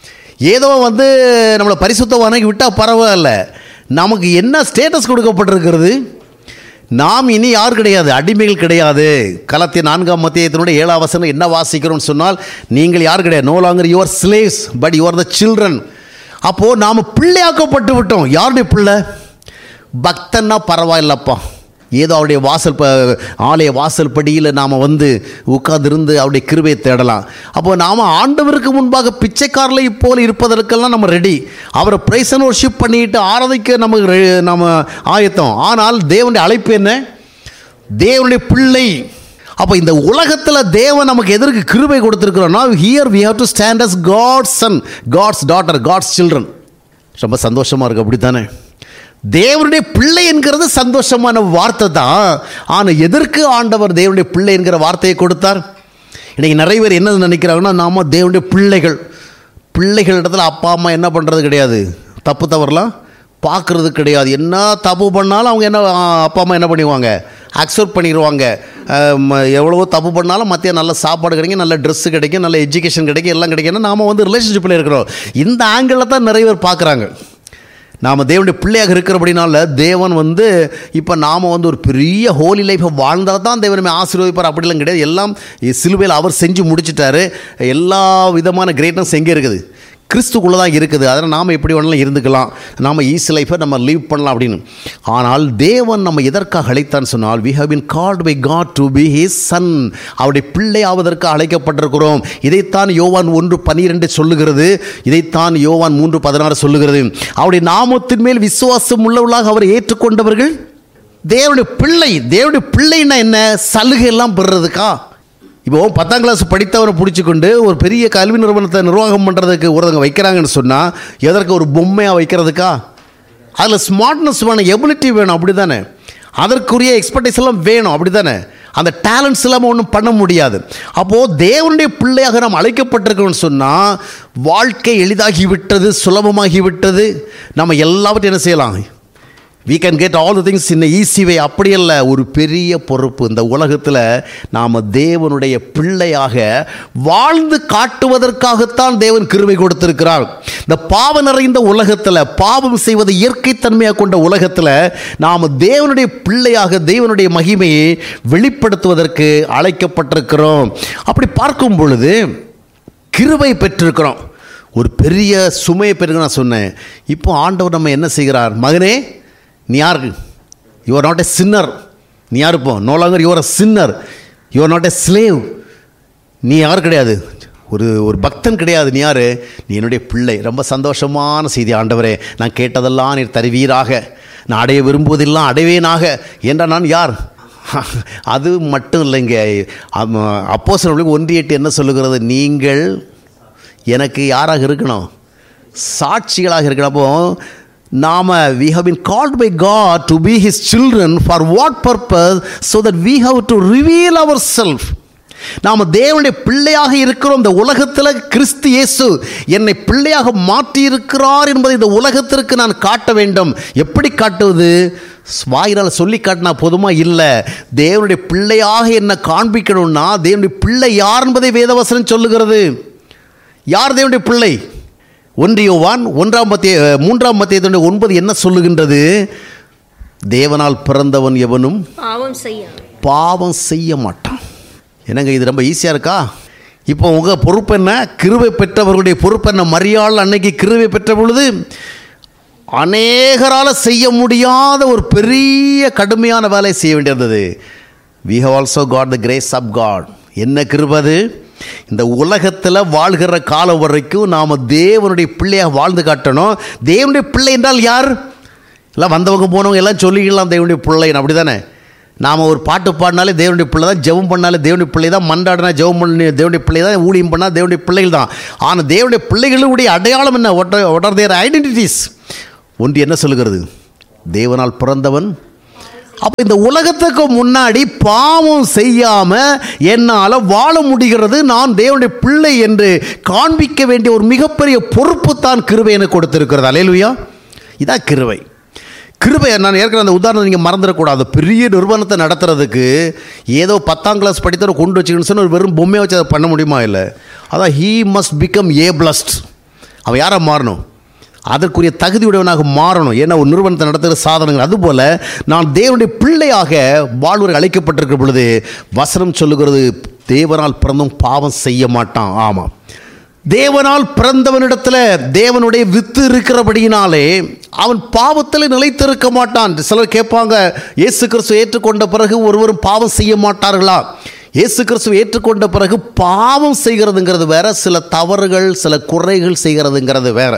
ஏதோ வந்து நம்மளை பரிசுத்தவானக்கு விட்டால் பரவாயில்ல நமக்கு என்ன ஸ்டேட்டஸ் கொடுக்கப்பட்டிருக்கிறது நாம் இனி யார் கிடையாது அடிமைகள் கிடையாது கலத்திய நான்காம் மத்தியத்தினுடைய ஏழாம் வசனம் என்ன வாசிக்கிறோம்னு சொன்னால் நீங்கள் யார் கிடையாது no longer you're slaves but you're the children அப்போது நாம் பிள்ளையாக்கப்பட்டு விட்டோம் யாருடைய பிள்ளை பக்தன்னா பரவாயில்லப்பா ஏதோ அவருடைய வாசல் ப ஆலய வாசல் படியில் நாம் வந்து உட்கார்ந்திருந்து அவருடைய கிருபையை தேடலாம் அப்போ நாம் ஆண்டவருக்கு முன்பாக பிச்சைக்காரலை போல் இருப்பதற்கெல்லாம் நம்ம ரெடி அவரை பிரைஸ் அண்ட் ஒர்ஷிப் பண்ணிட்டு ஆராதிக்க நமக்கு ரெ- நம்ம ஆயத்தம் ஆனால் தேவனுடைய அழைப்பு என்ன தேவனுடைய பிள்ளை அப்போ இந்த உலகத்தில் தேவன் நமக்கு எதற்கு கிருபை கொடுத்துருக்குறோம்னா here we have to stand as God's son God's daughter God's children ரொம்ப சந்தோஷமாக இருக்கு அப்படித்தானே தேவனுடைய பிள்ளை என்கிறது சந்தோஷமான வார்த்தை தான் ஆனால் எதற்கு ஆண்டவர் தேவனுடைய பிள்ளை என்கிற வார்த்தையை கொடுத்தார் இன்னைக்கு நிறைய பேர் என்ன நினைக்கிறாங்கன்னா நாம தேவனுடைய பிள்ளைகள் பிள்ளைகள் இடத்துல அப்பா அம்மா என்ன பண்ணுறது கிடையாது தப்பு தவறலாம் பார்க்குறது கிடையாது என்ன தப்பு பண்ணாலும் அவங்க என்ன ஆ, அப்பா அம்மா என்ன பண்ணிடுவாங்க அக்செப்ட் பண்ணிடுவாங்க எவ்வளவோ தப்பு பண்ணாலும் மத்திய நல்ல சாப்பாடு கிடைக்கும் நல்ல ட்ரெஸ்ஸு கிடைக்கும் நல்ல எஜுகேஷன் கிடைக்கும் எல்லாம் கிடைக்கும்னா நாம் வந்து ரிலேஷன்ஷிப்பில் இருக்கிறோம் இந்த ஆங்கிளில் தான் நிறைய பேர் பார்க்குறாங்க நாம் தேவனுடைய பிள்ளையாக இருக்கிறபடினால தேவன் வந்து இப்போ நாம் வந்து ஒரு பெரிய ஹோலி லைஃப்பை வாழ்ந்தால் தான் தேவனுமே ஆசீர்வதிப்பார் அப்படிலாம் கிடையாது எல்லாம் சிலுவையில் அவர் செஞ்சு முடிச்சிட்டாரு எல்லா விதமான கிரேட்னஸ் எங்கே இருக்குது கிறிஸ்துக்குள்ளே தான் இருக்குது அதனால் நாம் எப்படி வேணாலும் இருந்துக்கலாம் நாம் ஈஸி லைஃப்பை நம்ம லீவ் பண்ணலாம் அப்படின்னு ஆனால் தேவன் நம்ம எதற்காக அழைத்தான்னு சொன்னால் we have been called by God to be his son அவருடைய பிள்ளை ஆவதற்கு அழைக்கப்பட்டிருக்கிறோம் இதைத்தான் யோவான் ஒன்று பனிரெண்டு சொல்லுகிறது இதைத்தான் யோவான் மூன்று பதினாறு சொல்லுகிறது அவருடைய நாமத்தின் மேல் விசுவாசம் உள்ளவர்களாக அவரை ஏற்றுக்கொண்டவர்கள் தேவனுடைய பிள்ளை தேவனுடைய பிள்ளைன்னா என்ன சலுகை எல்லாம் பெறுறதுக்கா இப்போ பத்தாம் கிளாஸ் படித்தவரை பிடிச்சிக்கொண்டு ஒரு பெரிய கல்வி நிறுவனத்தை நிர்வாகம் பண்ணுறதுக்கு ஒருத்தவங்க வைக்கிறாங்கன்னு சொன்னால் எதற்கு ஒரு பொம்மையாக வைக்கிறதுக்கா அதில் ஸ்மார்ட்னஸ் வேணும் எபிலிட்டி வேணும் அப்படி தானே அதற்குரிய எக்ஸ்பர்டைஸ் எல்லாம் வேணும் அப்படி தானே அந்த டேலண்ட்ஸ் இல்லாமல் ஒன்றும் பண்ண முடியாது அப்போது தேவனுடைய பிள்ளையாக நாம் அழைக்கப்பட்டிருக்கோம்னு சொன்னால் வாழ்க்கை எளிதாகி விட்டது சுலபமாகி விட்டது நம்ம எல்லாவற்றையும் என்ன செய்யலாம் we can get all the things in a easy way அப்படி அல்ல ஒரு பெரிய பொறுப்பு இந்த உலகத்தில் நாம் தேவனுடைய பிள்ளையாக வாழ்ந்து காட்டுவதற்காகத்தான் தேவன் கிருபை கொடுத்திருக்கிறார் இந்த பாவ நிறைந்த உலகத்தில் பாவம் செய்வது இயற்கைத்தன்மையாக கொண்ட உலகத்தில் நாம் தேவனுடைய பிள்ளையாக தேவனுடைய மகிமையை வெளிப்படுத்துவதற்கு அழைக்கப்பட்டிருக்கிறோம் அப்படி பார்க்கும் பொழுது கிருபை பெற்றிருக்கிறோம் ஒரு பெரிய சுமையை பெருங்க நான் சொன்னேன் இப்போ ஆண்டவர் நம்ம என்ன செய்கிறார் மகனே நீ யாரு you are not a sinner நீ யார் இப்போ no longer you're a sinner you are not a slave நீ யார் கிடையாது ஒரு ஒரு பக்தன் கிடையாது நீ யார் நீ என்னுடைய பிள்ளை ரொம்ப சந்தோஷமான செய்தி ஆண்டவரே நான் கேட்டதெல்லாம் நீர் தருவீராக நான் அடைய விரும்புவதெல்லாம் அடைவேனாக என்றா நான் யார் அது மட்டும் இல்லைங்க அப்போ ஒன்றி எட்டு என்ன சொல்லுகிறது நீங்கள் எனக்கு யாராக இருக்கணும் சாட்சிகளாக இருக்கணும் அப்போ நாம் we have been called by God to be his children for what purpose so that we have to reveal ourselves நாம் தேவனுடைய பிள்ளையாக இருக்கிறோம் இந்த உலகத்தில் கிறிஸ்து இயேசு என்னை பிள்ளையாக மாற்றி இருக்கிறார் என்பதை இந்த உலகத்திற்கு நான் காட்ட வேண்டும் எப்படி காட்டுவது வாயினால் சொல்லி காட்டினா போதுமா இல்லை தேவனுடைய பிள்ளையாக என்ன காண்பிக்கணும்னா தேவனுடைய பிள்ளை யார் என்பதை வேதவசனம் சொல்லுகிறது யார் தேவனுடைய பிள்ளை ஒன்றியோவான் ஒன்றாம் மத்திய மூன்றாம் மத்தியத்தினுடைய ஒன்பது என்ன சொல்லுகின்றது தேவனால் பிறந்தவன் எவனும் பாவம் செய்ய பாவம் செய்ய மாட்டான் என்னங்க இது ரொம்ப ஈஸியாக இருக்கா இப்போ உங்கள் பொறுப்பு என்ன கிருவை பெற்றவர்களுடைய பொறுப்பு என்ன மரியாள் அன்னைக்கு கிருவை பெற்ற பொழுது அநேகரால் செய்ய முடியாத ஒரு பெரிய கடுமையான வேலை செய்ய வேண்டியிருந்தது we have also got the grace of God என்ன கிருபது இந்த உலகத்தில் வாழ்கிற காலம் வரைக்கும் நாம் தேவனுடைய பிள்ளையாக வாழ்ந்து காட்டணும் தேவனுடைய பிள்ளை என்றால் யார் எல்லாம் வந்தவங்க போனவங்க எல்லாம் சொல்லிக்கலாம் தேவனுடைய பிள்ளைன்னு அப்படி தானே நாம் ஒரு பாட்டு பாடினாலே தேவனுடைய பிள்ளை தான் ஜெபம் பண்ணாலே தேவனுடைய பிள்ளை தான் மண்டாடினா ஜெபம் பண்ணி தேவனுடைய பிள்ளை தான் ஊழியம் பண்ணால் தேவனுடைய பிள்ளைகள் தான் ஆனால் தேவனுடைய பிள்ளைகளுடைய அடையாளம் என்ன ஒட் ஒட் ஆர் தேர் ஐடென்டிட்டிஸ் ஒன்று என்ன சொல்லுகிறது தேவனால் பிறந்தவன் அப்போ இந்த உலகத்துக்கு முன்னாடி பாவம் செய்யாம என்னால் வாழ முடிகிறது நான் தேவனுடைய பிள்ளை என்று காண்பிக்க வேண்டிய ஒரு மிகப்பெரிய பொறுப்பு தான் கிருபை எனக்கு கொடுத்திருக்கிறது அலையலுயா இதான் கிருபை கிருபை நான் ஏற்கனவே அந்த உதாரணம் நீங்கள் மறந்துடக்கூடாது பெரிய நிறுவனத்தை நடத்துறதுக்கு ஏதோ பத்தாம் கிளாஸ் படித்தவரை கொண்டு வச்சுக்கணும்னு சொன்னா ஒரு வெறும் பொம்மையை வச்சு அதை பண்ண முடியுமா இல்லை அதான் he must become a blessed அவன் யாரை மாறணும் அதற்குரிய தகுதியுடையவனாக மாறணும் ஏன்னா ஒரு நிறுவனத்தை நடத்துகிற சாதனங்கள் அதுபோல் நான் தேவனுடைய பிள்ளையாக வாழ்வுரை அழைக்கப்பட்டிருக்கிற பொழுது வசனம் சொல்லுகிறது தேவனால் பிறந்தும் பாவம் செய்ய மாட்டான் ஆமாம் தேவனால் பிறந்தவனிடத்தில் தேவனுடைய வித்து இருக்கிறபடியினாலே அவன் பாவத்தில் நிலைத்திருக்க மாட்டான் சிலர் கேட்பாங்க இயேசு கிறிஸ்து ஏற்றுக்கொண்ட பிறகு ஒருவரும் பாவம் செய்ய மாட்டார்களா இயேசு கிறிஸ்துவை ஏற்றுக்கொண்ட பிறகு பாவம் செய்கிறதுங்கிறது வேற சில தவறுகள் சில குறைகள் செய்கிறதுங்கிறது வேற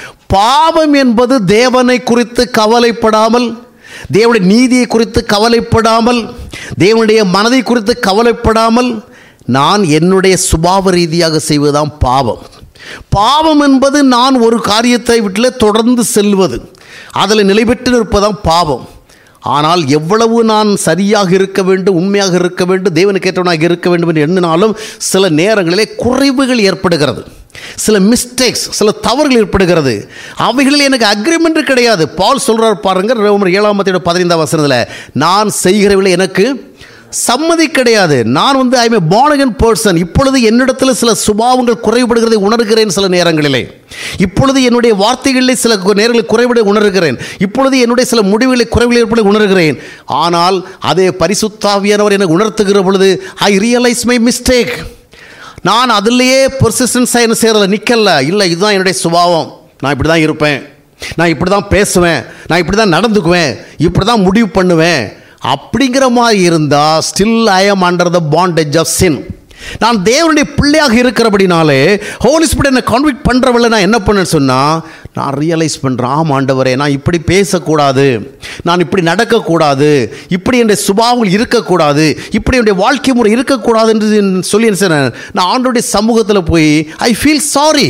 பாவம் என்பது தேவனை குறித்து கவலைப்படாமல் தேவனுடைய நீதியை குறித்து கவலைப்படாமல் தேவனுடைய மனதை குறித்து கவலைப்படாமல் நான் என்னுடைய சுபாவ ரீதியாக செய்வதுதான் பாவம் பாவம் என்பது நான் ஒரு காரியத்தை விட்டு தொடர்ந்து செல்வது அதில் நிலை பெற்று நிற்பதுதான் பாவம் ஆனால் எவ்வளவு நான் சரியாக இருக்க வேண்டும் உண்மையாக இருக்க வேண்டும் தேவனுக்கு ஏற்றவனாக இருக்க வேண்டும் என்று எண்ணினாலும் சில நேரங்களிலே குறைவுகள் ஏற்படுகிறது சில மிஸ்டேக்ஸ் சில தவறுகள் ஏற்படுகிறது அவைகளில் எனக்கு அக்ரிமெண்ட் கிடையாது பால் சொல்கிறார் பாருங்க ரோமர் ஏழாம் மத்தியோட பதினைந்தாம் வசனத்தில் நான் செய்கிறவில்லை எனக்கு சம்மதி கிடையாது நான் வந்து ஐ மே பானகன் பர்சன் இப்பொழுது என்னிடத்தில் சில சுபாவங்கள் குறைபடுகிறதை உணர்கிறேன் சில நேரங்களிலே இப்பொழுது என்னுடைய வார்த்தைகளில் சில கு- நேரங்களில் குறைபட உணர்கிறேன் இப்பொழுது என்னுடைய சில முடிவுகளை குறைவில் ஏற்பட உணர்கிறேன் ஆனால் அதே பரிசுத்தாவியானவர் எனக்கு உணர்த்துகிற பொழுது ஐ ரியலைஸ் மை மிஸ்டேக் நான் அதிலேயே பெர்சிஸ்டன்ஸாக என்ன செய்கிறல நிற்கல இல்லை இதுதான் என்னுடைய சுபாவம் நான் இப்படி தான் இருப்பேன் நான் இப்படி தான் பேசுவேன் நான் இப்படி தான் நடந்துக்குவேன் இப்படி தான் முடிவு பண்ணுவேன் அப்படிங்கிற மாதிரி இருந்தால் still I am under the bondage of sin நான் தேவனுடைய பிள்ளையாக இருக்கிறபடினாலே ஹோலி ஸ்பிரிட் என்னை கான்விக்ட் பண்ணுறவள நான் என்ன பண்ணேன்னு சொன்னால் நான் ரியலைஸ் பண்ணுறேன் ஆம் ஆண்டவரே நான் இப்படி பேசக்கூடாது நான் இப்படி நடக்கக்கூடாது இப்படி என்னுடைய சுபாவங்கள் இருக்கக்கூடாது இப்படி என்னுடைய வாழ்க்கை முறை இருக்கக்கூடாது என்று சொல்லி என்ன செய்றேன்? நான் ஆண்டோடைய சமூகத்தில் போய் ஐ ஃபீல் சாரி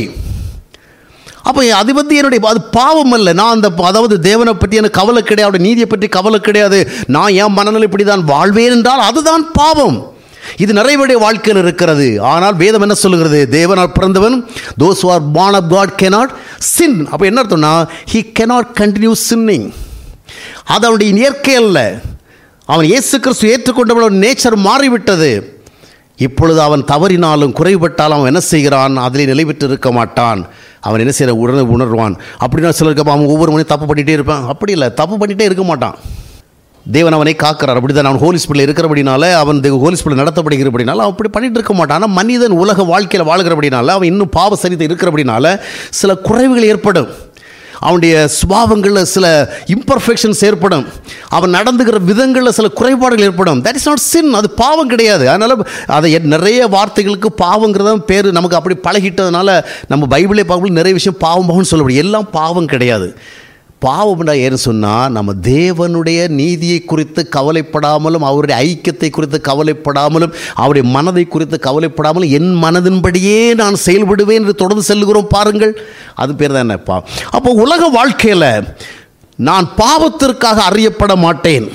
அப்போ அது வந்து என்னுடைய அது பாவம் அல்ல நான் அந்த அதாவது தேவனை பற்றி எனக்கு கவலை கிடையாது அவருடைய நீதியை பற்றி கவலை கிடையாது நான் என் மனநிலை இப்படி தான் வாழ்வேன் என்றால் அதுதான் பாவம் இது நிறைவேடைய வாழ்க்கையில் இருக்கிறது ஆனால் வேதம் என்ன சொல்லுகிறது தேவனால் பிறந்தவன் those are born of God cannot sin அப்போ என்ன அர்த்தம்னா he cannot continue sinning அது அவனுடைய இயற்கை அல்ல அவன் இயேசு கிறிஸ்து ஏற்றுக்கொண்டவனோட நேச்சர் மாறிவிட்டது இப்பொழுது அவன் தவறினாலும் குறைபட்டாலும் அவன் என்ன செய்கிறான் அதிலே நிலை பெற்று இருக்க மாட்டான் அவன் என்ன செய்கிற உடனே உணர்வான் அப்படின்னா சிலருக்கு அப்ப அவன் ஒவ்வொரு மணியும் தப்பு பண்ணிகிட்டே இருப்பான் அப்படி இல்லை தப்பு பண்ணிகிட்டே இருக்க மாட்டான் தேவன் அவனை காக்கிறார் அப்படிதான் அவன் ஹோலி ஸ்பிரில் இருக்கிறபடினால அவன் தேவ ஹோலி ஸ்பிரில் நடத்தப்படுகிறபடினால அவன் அப்படி பண்ணிட்டு இருக்க மாட்டான் ஆனால் மனிதன் உலக வாழ்க்கையில் வாழ்கிறபடினால அவன் இன்னும் பாவ சரித்தை இருக்கிறபடினால சில குறைவுகள் ஏற்படும் அவனுடைய சுபாவங்களில் சில இம்பர்ஃபெக்ஷன்ஸ் ஏற்படும் அவன் நடந்துக்கிற விதங்களில் சில குறைபாடுகள் ஏற்படும் தட் இஸ் நாட் சின் அது பாவம் கிடையாது அதனால் அதை எ- நிறைய வார்த்தைகளுக்கு பாவங்கிறத பேர் நமக்கு அப்படி பழகிட்டதுனால நம்ம பைபிளே பார்க்கும்போது நிறைய விஷயம் பாவம் பாவம்னு சொல்ல முடியும் எல்லாம் பாவம் கிடையாது பாவம்னா ஏன்னு சொன்னால் நம்ம தேவனுடைய நீதியை குறித்து கவலைப்படாமலும் அவருடைய ஐக்கியத்தை குறித்து கவலைப்படாமலும் அவருடைய மனதை குறித்து கவலைப்படாமலும் என் மனதின்படியே நான் செயல்படுவேன் என்று தொடர்ந்து செல்லுகிறோம் பாருங்கள் அது பேர் தான் என்னப்பா அப்போ உலக வாழ்க்கையில் நான் பாவத்திற்காக அறியப்பட மாட்டேன்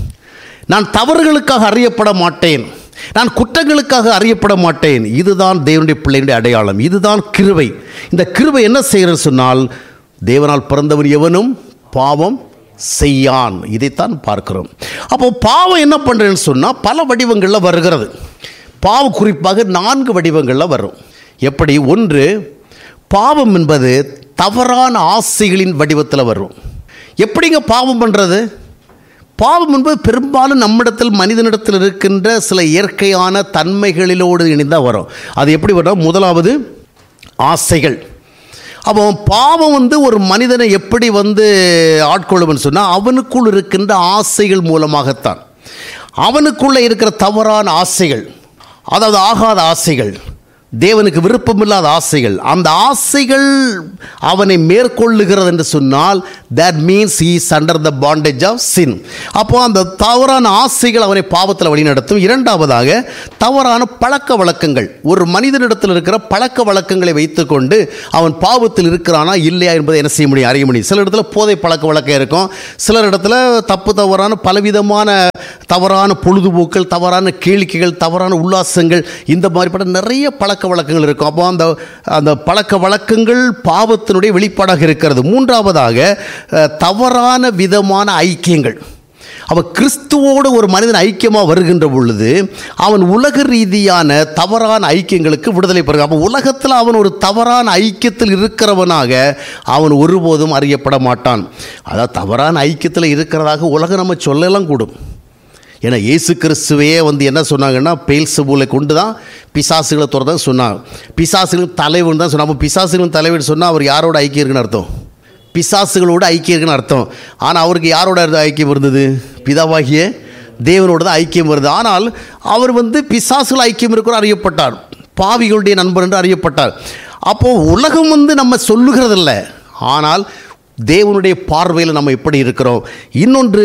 நான் தவறுகளுக்காக அறியப்பட மாட்டேன் நான் குற்றங்களுக்காக அறியப்பட மாட்டேன் இதுதான் தேவனுடைய பிள்ளைகளுடைய அடையாளம் இதுதான் கிருபை இந்த கிருபை என்ன செய்கிறது சொன்னால் தேவனால் பிறந்தவன் எவனும் பாவம் செய்யான் இதைத்தான் பார்க்கிறோம் அப்போ பாவம் என்ன பண்ணுறேன்னு சொன்னால் பல வடிவங்களில் வருகிறது பாவம் குறிப்பாக நான்கு வடிவங்களில் வரும் எப்படி ஒன்று பாவம் என்பது தவறான ஆசைகளின் வடிவத்தில் வரும் எப்படிங்க பாவம் பண்ணுறது பாவம் என்பது பெரும்பாலும் நம்மிடத்தில் மனிதனிடத்தில் இருக்கின்ற சில இயற்கையான தன்மைகளிலோடு இணைந்தால் வரும் அது எப்படி வரும் முதலாவது ஆசைகள் அப்போ பாவம் வந்து ஒரு மனிதனை எப்படி வந்து ஆட்கொள்ளும்னு சொன்னால் அவனுக்குள் இருக்கின்ற ஆசைகள் மூலமாகத்தான் அவனுக்குள்ளே இருக்கிற தவறான ஆசைகள் அதாவது ஆகாத ஆசைகள் தேவனுக்கு விருப்பமில்லாத ஆசைகள் அந்த ஆசைகள் அவனை மேற்கொள்ளுகிறது என்று சொன்னால் that means is under the bondage of sin அப்போ அந்த தவறான ஆசைகள் அவனை பாவத்தில் வழிநடத்தும் இரண்டாவதாக தவறான பழக்க வழக்கங்கள் ஒரு மனிதனிடத்தில் இருக்கிற பழக்க வழக்கங்களை வைத்துக்கொண்டு அவன் பாவத்தில் இருக்கிறானா இல்லையா என்பதை என்ன செய்ய முடியும் அறிய முடியும் சில இடத்துல போதை பழக்க வழக்கம் இருக்கும் சிலர் இடத்துல தப்பு தவறான பலவிதமான தவறான பொழுதுபோக்கள் தவறான கேளிக்கைகள் தவறான உல்லாசங்கள் இந்த மாதிரிப்பட்ட நிறைய பழக்க வழக்கங்கள் இருக்கும் அப்போ அந்த அந்த பழக்க வழக்கங்கள் பாவத்தினுடைய வெளிப்பாடாக இருக்கிறது மூன்றாவதாக அஹ், தவறான விதமான ஐக்கியங்கள் அவ கிறிஸ்துவோடு ஒரு மனிதன் ஐக்கியமாக வருகின்ற பொழுது அவன் உலக ரீதியான தவறான ஐக்கியங்களுக்கு விடுதலை பெறுகிறான் அப்போ உலகத்தில் அவன் ஒரு தவறான ஐக்கியத்தில் இருக்கிறவனாக அவன் ஒருபோதும் அறியப்பட மாட்டான் அதாவது தவறான ஐக்கியத்தில் இருக்கிறதாக உலகம் நம்ம சொல்லலாம் கூடும் ஏன்னா இயேசு கிறிஸ்துவே வந்து என்ன சொன்னாங்கன்னா பேல் சபூலை கொண்டு தான் பிசாசுகளை துறதான் சொன்னாங்க பிசாசுகள் தலைவன் தான் சொன்னாங்க அப்போ பிசாசுகளின் தலைவன் சொன்னால் அவர் யாரோட ஐக்கியம் இருக்குன்னு அர்த்தம் பிசாசுகளோட ஐக்கியம் இருக்குன்னு அர்த்தம் ஆனால் அவருக்கு யாரோட ஐக்கியம் இருந்தது பிதாவாகிய தேவனோட தான் ஐக்கியம் வருது ஆனால் அவர் வந்து பிசாசுகள் ஐக்கியம் இருக்கிற அறியப்பட்டார் பாவிகளுடைய நண்பர் என்று அறியப்பட்டார் அப்போது உலகம் வந்து நம்ம சொல்லுகிறதில்ல ஆனால் தேவனுடைய பார்வையில் நம்ம எப்படி இருக்கிறோம் இன்னொன்று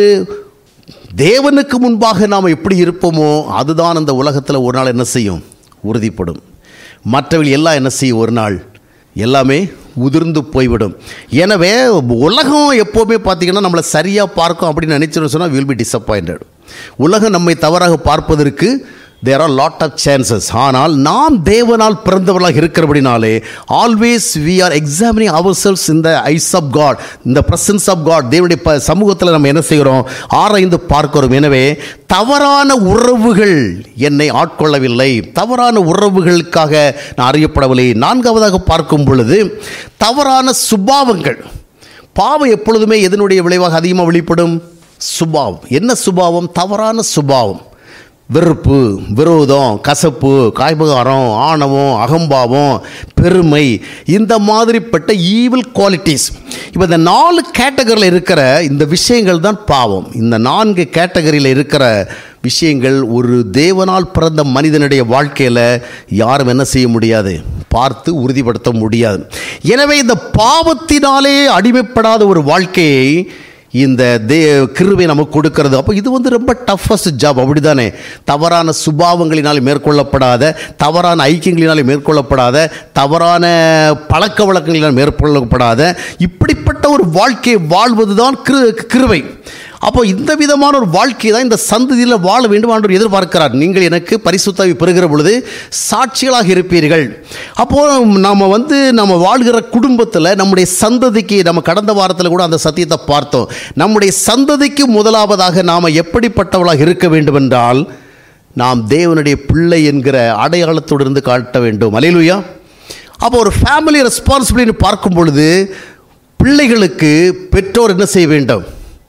தேவனுக்கு முன்பாக நாம் எப்படி இருப்போமோ அதுதான் அந்த உலகத்தில் ஒரு நாள் என்ன செய்யும் உறுதிப்படும் மற்றவர்கள் எல்லாம் என்ன செய்யும் ஒரு நாள் எல்லாமே உதிர்ந்து போய்விடும் எனவே உலகம் எப்போவுமே பார்த்தீங்கன்னா நம்மளை சரியாக பார்க்கும் அப்படின்னு நினச்சோன்னு சொன்னால் வில் பி டிசப்பாயிண்டட் உலகம் நம்மை தவறாக பார்ப்பதற்கு there are lot of chances ஆனால் நாம் தேவனால் பிறந்தவர்களாக இருக்கிறபடினாலே always we are examining ourselves இந்த ஐஸ் ஆஃப் காட் இந்த பிரசன்ஸ் ஆஃப் காட் தேவனுடைய ப சமூகத்தில் நம்ம என்ன செய்கிறோம் ஆராய்ந்து பார்க்கிறோம் எனவே தவறான உறவுகள் என்னை ஆட்கொள்ளவில்லை தவறான உறவுகளுக்காக நான் அறியப்படவில்லை நான்காவதாக பார்க்கும் பொழுது தவறான சுபாவங்கள் பாவம் எப்பொழுதுமே எதனுடைய விளைவாக அதிகமாக வெளிப்படும் சுபாவம் என்ன சுபாவம் தவறான சுபாவம் வெறுப்பு விரோதம் கசப்பு காய்பகாரம் ஆணவம் அகம்பாவம் பெருமை இந்த மாதிரிப்பட்ட ஈவில் குவாலிட்டிஸ் இப்போ இந்த நாலு கேட்டகரியில் இருக்கிற இந்த விஷயங்கள் தான் பாவம் இந்த நான்கு கேட்டகரியில் இருக்கிற விஷயங்கள் ஒரு தேவனால் பிறந்த மனிதனுடைய வாழ்க்கையில் யாரும் என்ன செய்ய முடியாது பார்த்து உறுதிப்படுத்த முடியாது எனவே இந்த பாவத்தினாலே அடிமைப்படாத ஒரு வாழ்க்கையை இந்த தே கிருவை நமக்கு கொடுக்கறது அப்போ இது வந்து ரொம்ப டஃபஸ்ட் ஜாப் அப்படிதானே தவறான சுபாவங்களினால் மேற்கொள்ளப்படாத தவறான ஐக்கியங்களினால் மேற்கொள்ளப்படாத தவறான பழக்க வழக்கங்களினால் மேற்கொள்ளப்படாத இப்படிப்பட்ட ஒரு வாழ்க்கையை வாழ்வது தான் கிரு கிருவை அப்போ இந்த விதமான ஒரு வாழ்க்கை தான் இந்த சந்ததியில் வாழ வேண்டும் என்று எதிர்பார்க்கிறார் நீங்கள் எனக்கு பரிசுத்தாவி பெறுகிற பொழுது சாட்சிகளாக இருப்பீர்கள் அப்போது நாம் வந்து நம்ம வாழ்கிற குடும்பத்தில் நம்முடைய சந்ததிக்கு நம்ம கடந்த வாரத்தில் கூட அந்த சத்தியத்தை பார்த்தோம் நம்முடைய சந்ததிக்கு முதலாவதாக நாம் எப்படிப்பட்டவளாக இருக்க வேண்டும் என்றால் நாம் தேவனுடைய பிள்ளை என்கிற அடையாளத்தோடு இருந்து காட்ட வேண்டும் அலையிலுயா அப்போ ஒரு ஃபேமிலி ரெஸ்பான்சிபிலிட்டி பார்க்கும் பொழுது பிள்ளைகளுக்கு பெற்றோர் என்ன செய்ய வேண்டும்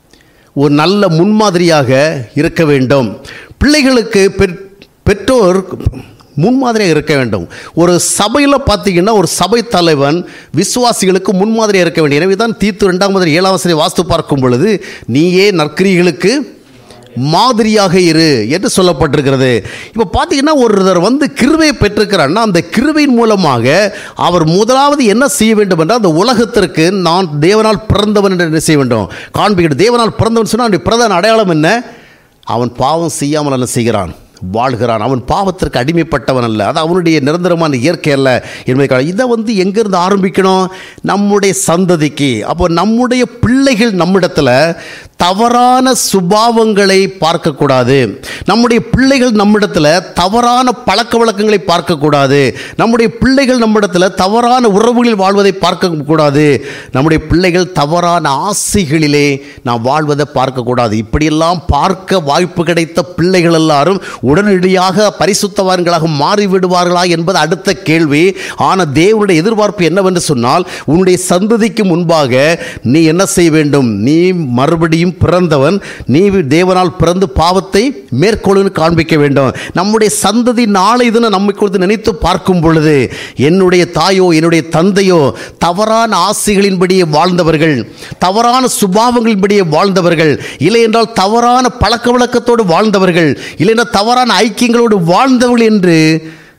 ஒரு நல்ல முன்மாதிரியாக இருக்க வேண்டும் பிள்ளைகளுக்கு பெற்- பெற்றோர் முன்மாதிரியாக இருக்க வேண்டும் ஒரு சபையில் பார்த்தீங்கன்னா ஒரு சபை தலைவன் விசுவாசிகளுக்கு முன்மாதிரியாக இருக்க வேண்டும் எனவே தான் தீத்து ரெண்டாம் முதல் ஏழாம் வசதி வாஸ்து பார்க்கும் பொழுது நீயே நற்கிரிகளுக்கு மாதிரியாக இரு என்று சொல்லப்பட்டிருக்கிறது இப்போ பார்த்தீங்கன்னா ஒருத்தர் வந்து கிருபையை பெற்றிருக்கிறார்னா அந்த கிருபையின் மூலமாக அவர் முதலாவது என்ன செய்ய வேண்டும் என்றால் அந்த உலகத்திற்கு நான் தேவனால் பிறந்தவன் என்று என்ன செய்ய வேண்டும் காண்பிக்கணும் தேவனால் பிறந்தவன் சொன்னால் அவனுடைய பிரதான அடையாளம் என்ன அவன் பாவம் செய்யாமல் என்ன செய்கிறான் வாழ்கிறான் அவன் பாவத்திற்கு அடிமைப்பட்டவன் அல்ல அது அவனுடைய நிரந்தரமான இயற்கை அல்ல என்பதை இதை வந்து எங்கேருந்து ஆரம்பிக்கணும் நம்முடைய சந்ததிக்கு அப்போ நம்முடைய பிள்ளைகள் நம்மிடத்தில் தவறான சுபாவங்களை பார்க்கக்கூடாது நம்முடைய பிள்ளைகள் நம்மிடத்தில் தவறான பழக்க வழக்கங்களை பார்க்கக்கூடாது நம்முடைய பிள்ளைகள் நம்மிடத்தில் தவறான உறவுகளில் வாழ்வதை பார்க்கக்கூடாது நம்முடைய பிள்ளைகள் தவறான ஆசைகளிலே நாம் வாழ்வதை பார்க்கக்கூடாது இப்படியெல்லாம் பார்க்க வாய்ப்பு கிடைத்த பிள்ளைகள் எல்லாரும் உடனடியாக பரிசுத்தவான்களாக மாறிவிடுவார்களா என்பது அடுத்த கேள்வி ஆனால் தேவனுடைய எதிர்பார்ப்பு என்னவென்று சொன்னால் உன்னுடைய சந்ததிக்கு முன்பாக நீ என்ன செய்ய வேண்டும் நீ மறுபடியும் பிறந்தவன் நீ தேவனால் பிறந்து பாவத்தை மேற்கொள்ளுன்னு காண்பிக்க வேண்டும் நம்முடைய சந்ததி நாளை தினம் நம்மை குறித்து நினைத்து பார்க்கும் பொழுது என்னுடைய தாயோ என்னுடைய தந்தையோ தவறான ஆசைகளின்படியே வாழ்ந்தவர்கள் தவறான சுபாவங்களின்படியே வாழ்ந்தவர்கள் இல்லை என்றால் தவறான பழக்க வழக்கத்தோடு வாழ்ந்தவர்கள் இல்லை என்றால் தவறான ஐக்கியங்களோடு வாழ்ந்தவர்கள் என்று ஸ்-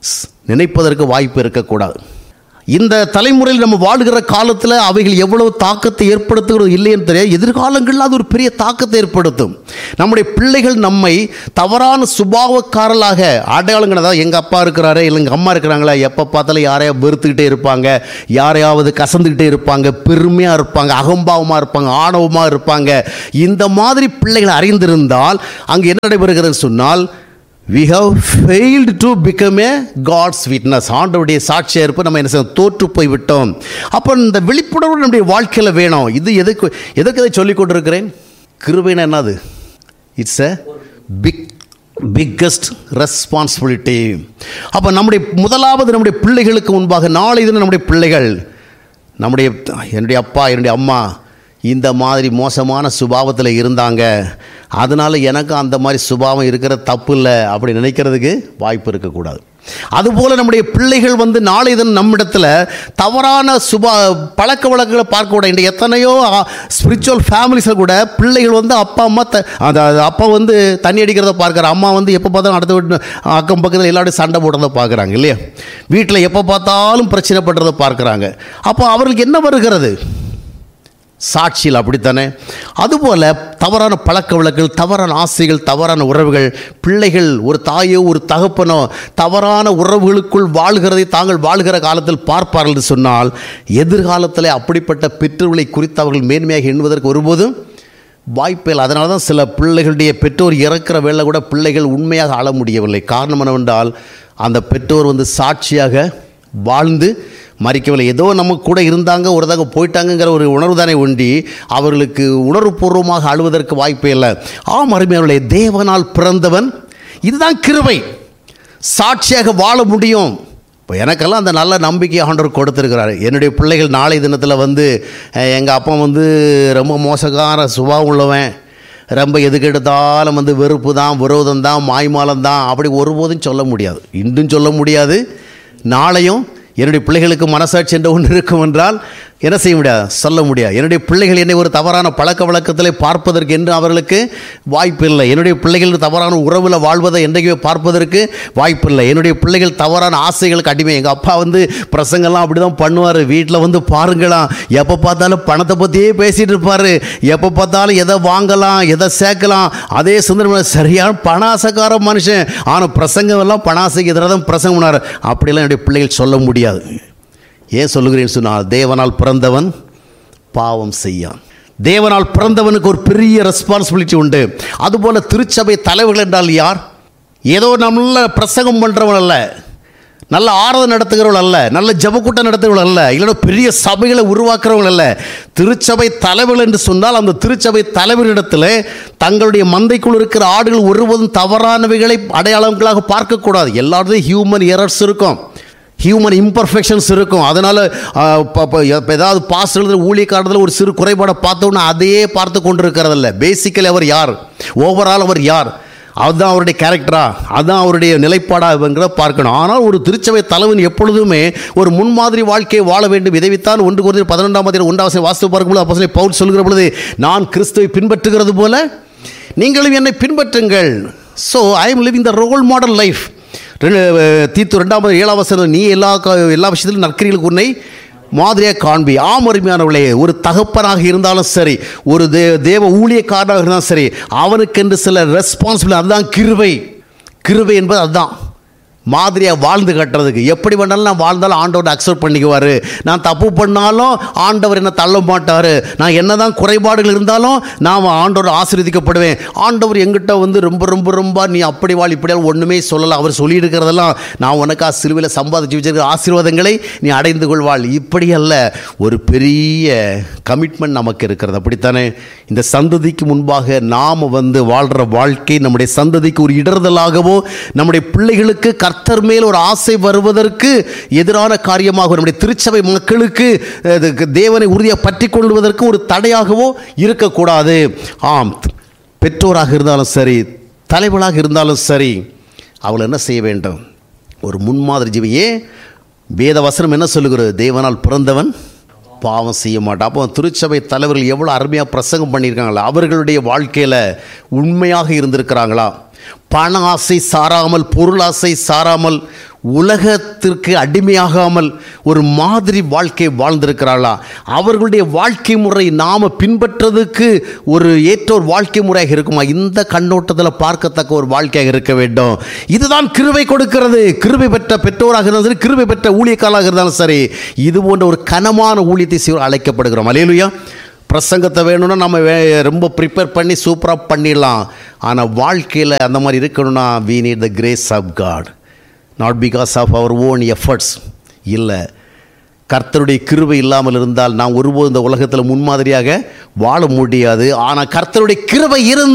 நினைப்பதற்கு வாய்ப்பு இருக்கக்கூடாது இந்த தலைமுறையில் நம்ம வாழ்கிற காலத்தில் அவைகள் எவ்வளவு தாக்கத்தை ஏற்படுத்துகிறது இல்லைன்னு தெரியாது எதிர்காலங்களில் அது ஒரு பெரிய தாக்கத்தை ஏற்படுத்தும் நம்முடைய பிள்ளைகள் நம்மை தவறான சுபாவக்காரலாக அடையாளங்கள் அதாவது எங்கள் அப்பா இருக்கிறாரு இல்லை எங்கள் அம்மா இருக்கிறாங்களா எப்போ பார்த்தாலும் யாரையா வெறுத்துக்கிட்டே இருப்பாங்க யாரையாவது கசந்துக்கிட்டே இருப்பாங்க பெருமையாக இருப்பாங்க அகம்பாவமாக இருப்பாங்க ஆணவமாக இருப்பாங்க இந்த மாதிரி பிள்ளைகள் அறிந்திருந்தால் அங்கே என்ன நடைபெறுகிறதுன்னு சொன்னால் we have failed to become a God's witness ஆண்டவருடைய சாட்சியாக இருப்ப நம்ம என்ன செய்ய தோற்று போய் விட்டோம் அப்போ இந்த விழிப்புணர்வு நம்முடைய வாழ்க்கையில் வேணும் இது எதுக்கு எதுக்கு இதை சொல்லிக் கொண்டிருக்கிறேன் கிருபைனா என்னது it's a big biggest responsibility அப்போ நம்முடைய முதலாவது நம்முடைய பிள்ளைகளுக்கு முன்பாக நாளை தினம் நம்முடைய பிள்ளைகள் நம்முடைய என்னுடைய அப்பா என்னுடைய அம்மா இந்த மாதிரி மோசமான சுபாவத்தில் இருந்தாங்க அதனால் எனக்கு அந்த மாதிரி சுபாவம் இருக்கிற தப்பு இல்லை அப்படி நினைக்கிறதுக்கு வாய்ப்பு இருக்கக்கூடாது அதுபோல் நம்முடைய பிள்ளைகள் வந்து நாளை தினம் நம்மிடத்தில் தவறான சுபா பழக்க வழக்கங்களை பார்க்கக்கூடாது இன்றைக்கு எத்தனையோ ஸ்பிரிச்சுவல் ஃபேமிலிஸில் கூட பிள்ளைகள் வந்து அப்பா அம்மா த அந்த அது அப்பா வந்து தண்ணி அடிக்கிறத பார்க்குற அம்மா வந்து எப்போ பார்த்தாலும் அடுத்த வீட்டு அக்கம் பக்கத்தில் எல்லாரும் சண்டை போடுறத பார்க்குறாங்க இல்லையா வீட்டில் எப்போ பார்த்தாலும் பிரச்சனை பண்ணுறதை பார்க்குறாங்க அப்போ அவர்களுக்கு என்ன வருகிறது சாட்சியில் அப்படித்தானே அதுபோல் தவறான பழக்க வழக்கங்கள் தவறான ஆசைகள் தவறான உறவுகள் பிள்ளைகள் ஒரு தாயோ ஒரு தகப்பனோ தவறான உறவுகளுக்குள் வாழ்கிறதை தாங்கள் வாழ்கிற காலத்தில் பார்ப்பார்கள் என்று சொன்னால் எதிர்காலத்தில் அப்படிப்பட்ட பெற்றோர்களை குறித்து அவர்கள் மேன்மையாக எண்ணுவதற்கு ஒருபோதும் வாய்ப்பில்லை அதனால தான் சில பிள்ளைகளுடைய பெற்றோர் இறக்குற வேலை கூட பிள்ளைகள் உண்மையாக ஆள முடியவில்லை காரணம் என்னவென்றால் அந்த பெற்றோர் வந்து சாட்சியாக வாழ்ந்து மறிக்கவில்லை ஏதோ நம்ம கூட இருந்தாங்க ஒரு தடவை போயிட்டாங்கங்கிற ஒரு உணர்வு தானே ஒண்டி அவர்களுக்கு உணர்வுபூர்வமாக அழுவதற்கு வாய்ப்பே இல்லை ஆம் அருமையாளே தேவனால் பிறந்தவன் இதுதான் கிருபை சாட்சியாக வாழ முடியும் இப்போ எனக்கெல்லாம் அந்த நல்ல நம்பிக்கை ஆண்டவர் கொடுத்துருக்கிறாரு என்னுடைய பிள்ளைகள் நாளை தினத்தில் வந்து எங்கள் அப்பா வந்து ரொம்ப மோசக்கார சுபாவம் உள்ளவன் ரொம்ப எதுக்கு எடுத்தாலும் வந்து வெறுப்பு தான் விரோதம் தான் மாய்மாலம் தான் அப்படி ஒருபோதும் சொல்ல முடியாது இன்றும் சொல்ல முடியாது நாளையும் என்னுடைய பிள்ளைகளுக்கு மனசாட்சி என்ற ஒன்று இருக்கும் என்றால் என்ன செய்ய முடியாது சொல்ல முடியாது என்னுடைய பிள்ளைகள் என்னை ஒரு தவறான பழக்க வழக்கத்தில் பார்ப்பதற்கு என்று அவர்களுக்கு வாய்ப்பில்லை என்னுடைய பிள்ளைகள் தவறான உறவில் வாழ்வதை என்றைக்குமே பார்ப்பதற்கு வாய்ப்பில்லை என்னுடைய பிள்ளைகள் தவறான ஆசைகளுக்கு அடிமை எங்கள் அப்பா வந்து பிரசங்கெல்லாம் அப்படி தான் பண்ணுவார் வீட்டில் வந்து பாருங்களாம் எப்போ பார்த்தாலும் பணத்தை பற்றியே பேசிகிட்டு இருப்பார் எப்போ பார்த்தாலும் எதை வாங்கலாம் எதை சேர்க்கலாம் அதே சுந்தரம் சரியான பணாசக்கார மனுஷன் ஆனால் பிரசங்கம் எல்லாம் பணாசைக்கு எதிராக தான் பிரசங்கம் பண்ணார் அப்படிலாம் என்னுடைய பிள்ளைகள் சொல்ல முடியாது ஏன் சொல்லுகிறேன்னு சொன்னால் தேவனால் பிறந்தவன் பாவம் செய்யான் தேவனால் பிறந்தவனுக்கு ஒரு பெரிய ரெஸ்பான்சிபிலிட்டி உண்டு அதுபோல திருச்சபை தலைவர்கள் என்றால் யார் ஏதோ நல்ல பிரசங்கம் பண்ணுறவன் அல்ல நல்ல ஆராதனை நடத்துகிறவள் அல்ல நல்ல ஜபக்கூட்டம் நடத்துகிறவள் அல்ல இல்லைன்னா பெரிய சபைகளை உருவாக்குறவள் அல்ல திருச்சபை தலைவர்கள் என்று சொன்னால் அந்த திருச்சபை தலைவரிடத்தில் தங்களுடைய மந்தைக்குள் இருக்கிற ஆடுகள் ஒருபோதும் தவறானவைகளை அடையாளங்களாக பார்க்கக்கூடாது எல்லாருக்கும் ஹியூமன் எரர்ஸ் இருக்கும் ஹியூமன் இம்பர்ஃபெக்ஷன்ஸ் இருக்கும் அதனால் ஏதாவது பாஸ் எழுதுகிற ஊழியக்காரத்தில் ஒரு சிறு குறைபாடை பார்த்தோன்னா அதையே பார்த்து கொண்டு இருக்கிறதில்ல பேசிக்கலி அவர் யார் ஓவரால் அவர் யார் அதுதான் அவருடைய கேரக்டரா அதுதான் அவருடைய நிலைப்பாடாங்கிறத பார்க்கணும் ஆனால் ஒரு திருச்சபை தலைவன் எப்பொழுதுமே ஒரு முன்மாதிரி வாழ்க்கையை வாழ வேண்டும் இதைத்தான் ஒன்று குறைந்த பதினொன்றாம் தேதி ஒன்றாவது வாஸ்து பார்க்கும்போது அப்போ பவுல் சொல்கிற பொழுது நான் கிறிஸ்துவை பின்பற்றுகிறது போல நீங்களும் என்னை பின்பற்றுங்கள் so I am living the role model life தீத்து ரெண்டாவது ஏழாம் வசனம் நீ எல்லா எல்லா விஷயத்திலும் நற்கரிகளுக்கு உன்னை மாதிரியாக காண்பி ஆமருமையானவர்களே ஒரு தகப்பனாக இருந்தாலும் சரி ஒரு தே தேவ ஊழியக்காரனாக இருந்தாலும் சரி அவனுக்கென்று சில ரெஸ்பான்சிபிள் அதுதான் கிருவை கிருவை என்பது அதுதான் மாதிரியாக வாழ்ந்து கட்டுறதுக்கு எப்படி வேணாலும் நான் வாழ்ந்தாலும் ஆண்டவர் அக்செப்ட் பண்ணிக்குவார் நான் தப்பு பண்ணாலும் ஆண்டவர் என்ன தள்ள மாட்டார் நான் என்ன தான் குறைபாடுகள் இருந்தாலும் நான் ஆண்டவர் ஆசீர்வதிக்கப்படுவேன் ஆண்டவர் எங்கிட்ட வந்து ரொம்ப ரொம்ப ரொம்ப நீ அப்படி வாழ் இப்படி ஒன்றுமே சொல்லலை அவர் சொல்லியிருக்கிறதெல்லாம் நான் உனக்கா சிறுவையில் சம்பாதிச்சு வச்சிருக்கிற ஆசீர்வாதங்களை நீ அடைந்து கொள்வாள் இப்படி அல்ல ஒரு பெரிய கமிட்மெண்ட் நமக்கு இருக்கிறது அப்படித்தானே இந்த சந்ததிக்கு முன்பாக நாம் வந்து வாழ்கிற வாழ்க்கை நம்முடைய சந்ததிக்கு ஒரு இடர்தலாகவோ நம்முடைய பிள்ளைகளுக்கு கர்த்தர் மேல் ஒரு ஆசை வருவதற்கு எதிரான காரியமாக நம்முடைய திருச்சபை மக்களுக்கு தேவனை உறுதியாக பற்றி கொள்வதற்கு ஒரு தடையாகவோ இருக்கக்கூடாது ஆம் பெற்றோராக இருந்தாலும் சரி தலைவனாக இருந்தாலும் சரி அவள் என்ன செய்ய வேண்டும் ஒரு முன்மாதிரி ஜீவியே வேத வசனம் என்ன சொல்லுகிறது தேவனால் பிறந்தவன் பாவம் செய்ய மாட்டான் அப்போ திருச்சபை தலைவர்கள் எவ்வளோ அருமையாக பிரசங்கம் பண்ணியிருக்காங்களா அவர்களுடைய வாழ்க்கையில் உண்மையாக இருந்திருக்கிறாங்களா பண ஆசை சாராமல் பொருளாசை சாராமல் உலகத்திற்கு அடிமையாகாமல் ஒரு மாதிரி வாழ்க்கை வாழ்ந்திருக்கிறாளா அவர்களுடைய வாழ்க்கை முறை நாம் பின்பற்றதுக்கு ஒரு ஏற்ற ஒரு வாழ்க்கை முறையாக இருக்குமா இந்த கண்ணோட்டத்தில் பார்க்கத்தக்க ஒரு வாழ்க்கையாக இருக்க வேண்டும் இதுதான் கிருபை கொடுக்கிறது கிருபை பெற்ற பெற்றோராக இருந்தாலும் சரி கிருபை பெற்ற ஊழியக்காலாக இருந்தாலும் சரி இது போன்ற ஒரு கனமான ஊழியத்தை செய்ய அழைக்கப்படுகிறோம் அலையலுயா பிரசங்கத்தை வேணும்னா நம்ம வே ரொம்ப ப்ரிப்பேர் பண்ணி சூப்பராக பண்ணிடலாம் ஆனால் வாழ்க்கையில் அந்த மாதிரி இருக்கணும்னா we need the grace of God not because of our own efforts இல்லை கர்த்தருடைய கிருபை இல்லாமல் இருந்தால் நாம் ஒருபோதும் இந்த உலகத்தில் முன்மாதிரியாக வாழ முடியாது ஆனால் கர்த்தருடைய கிருபை இருந்து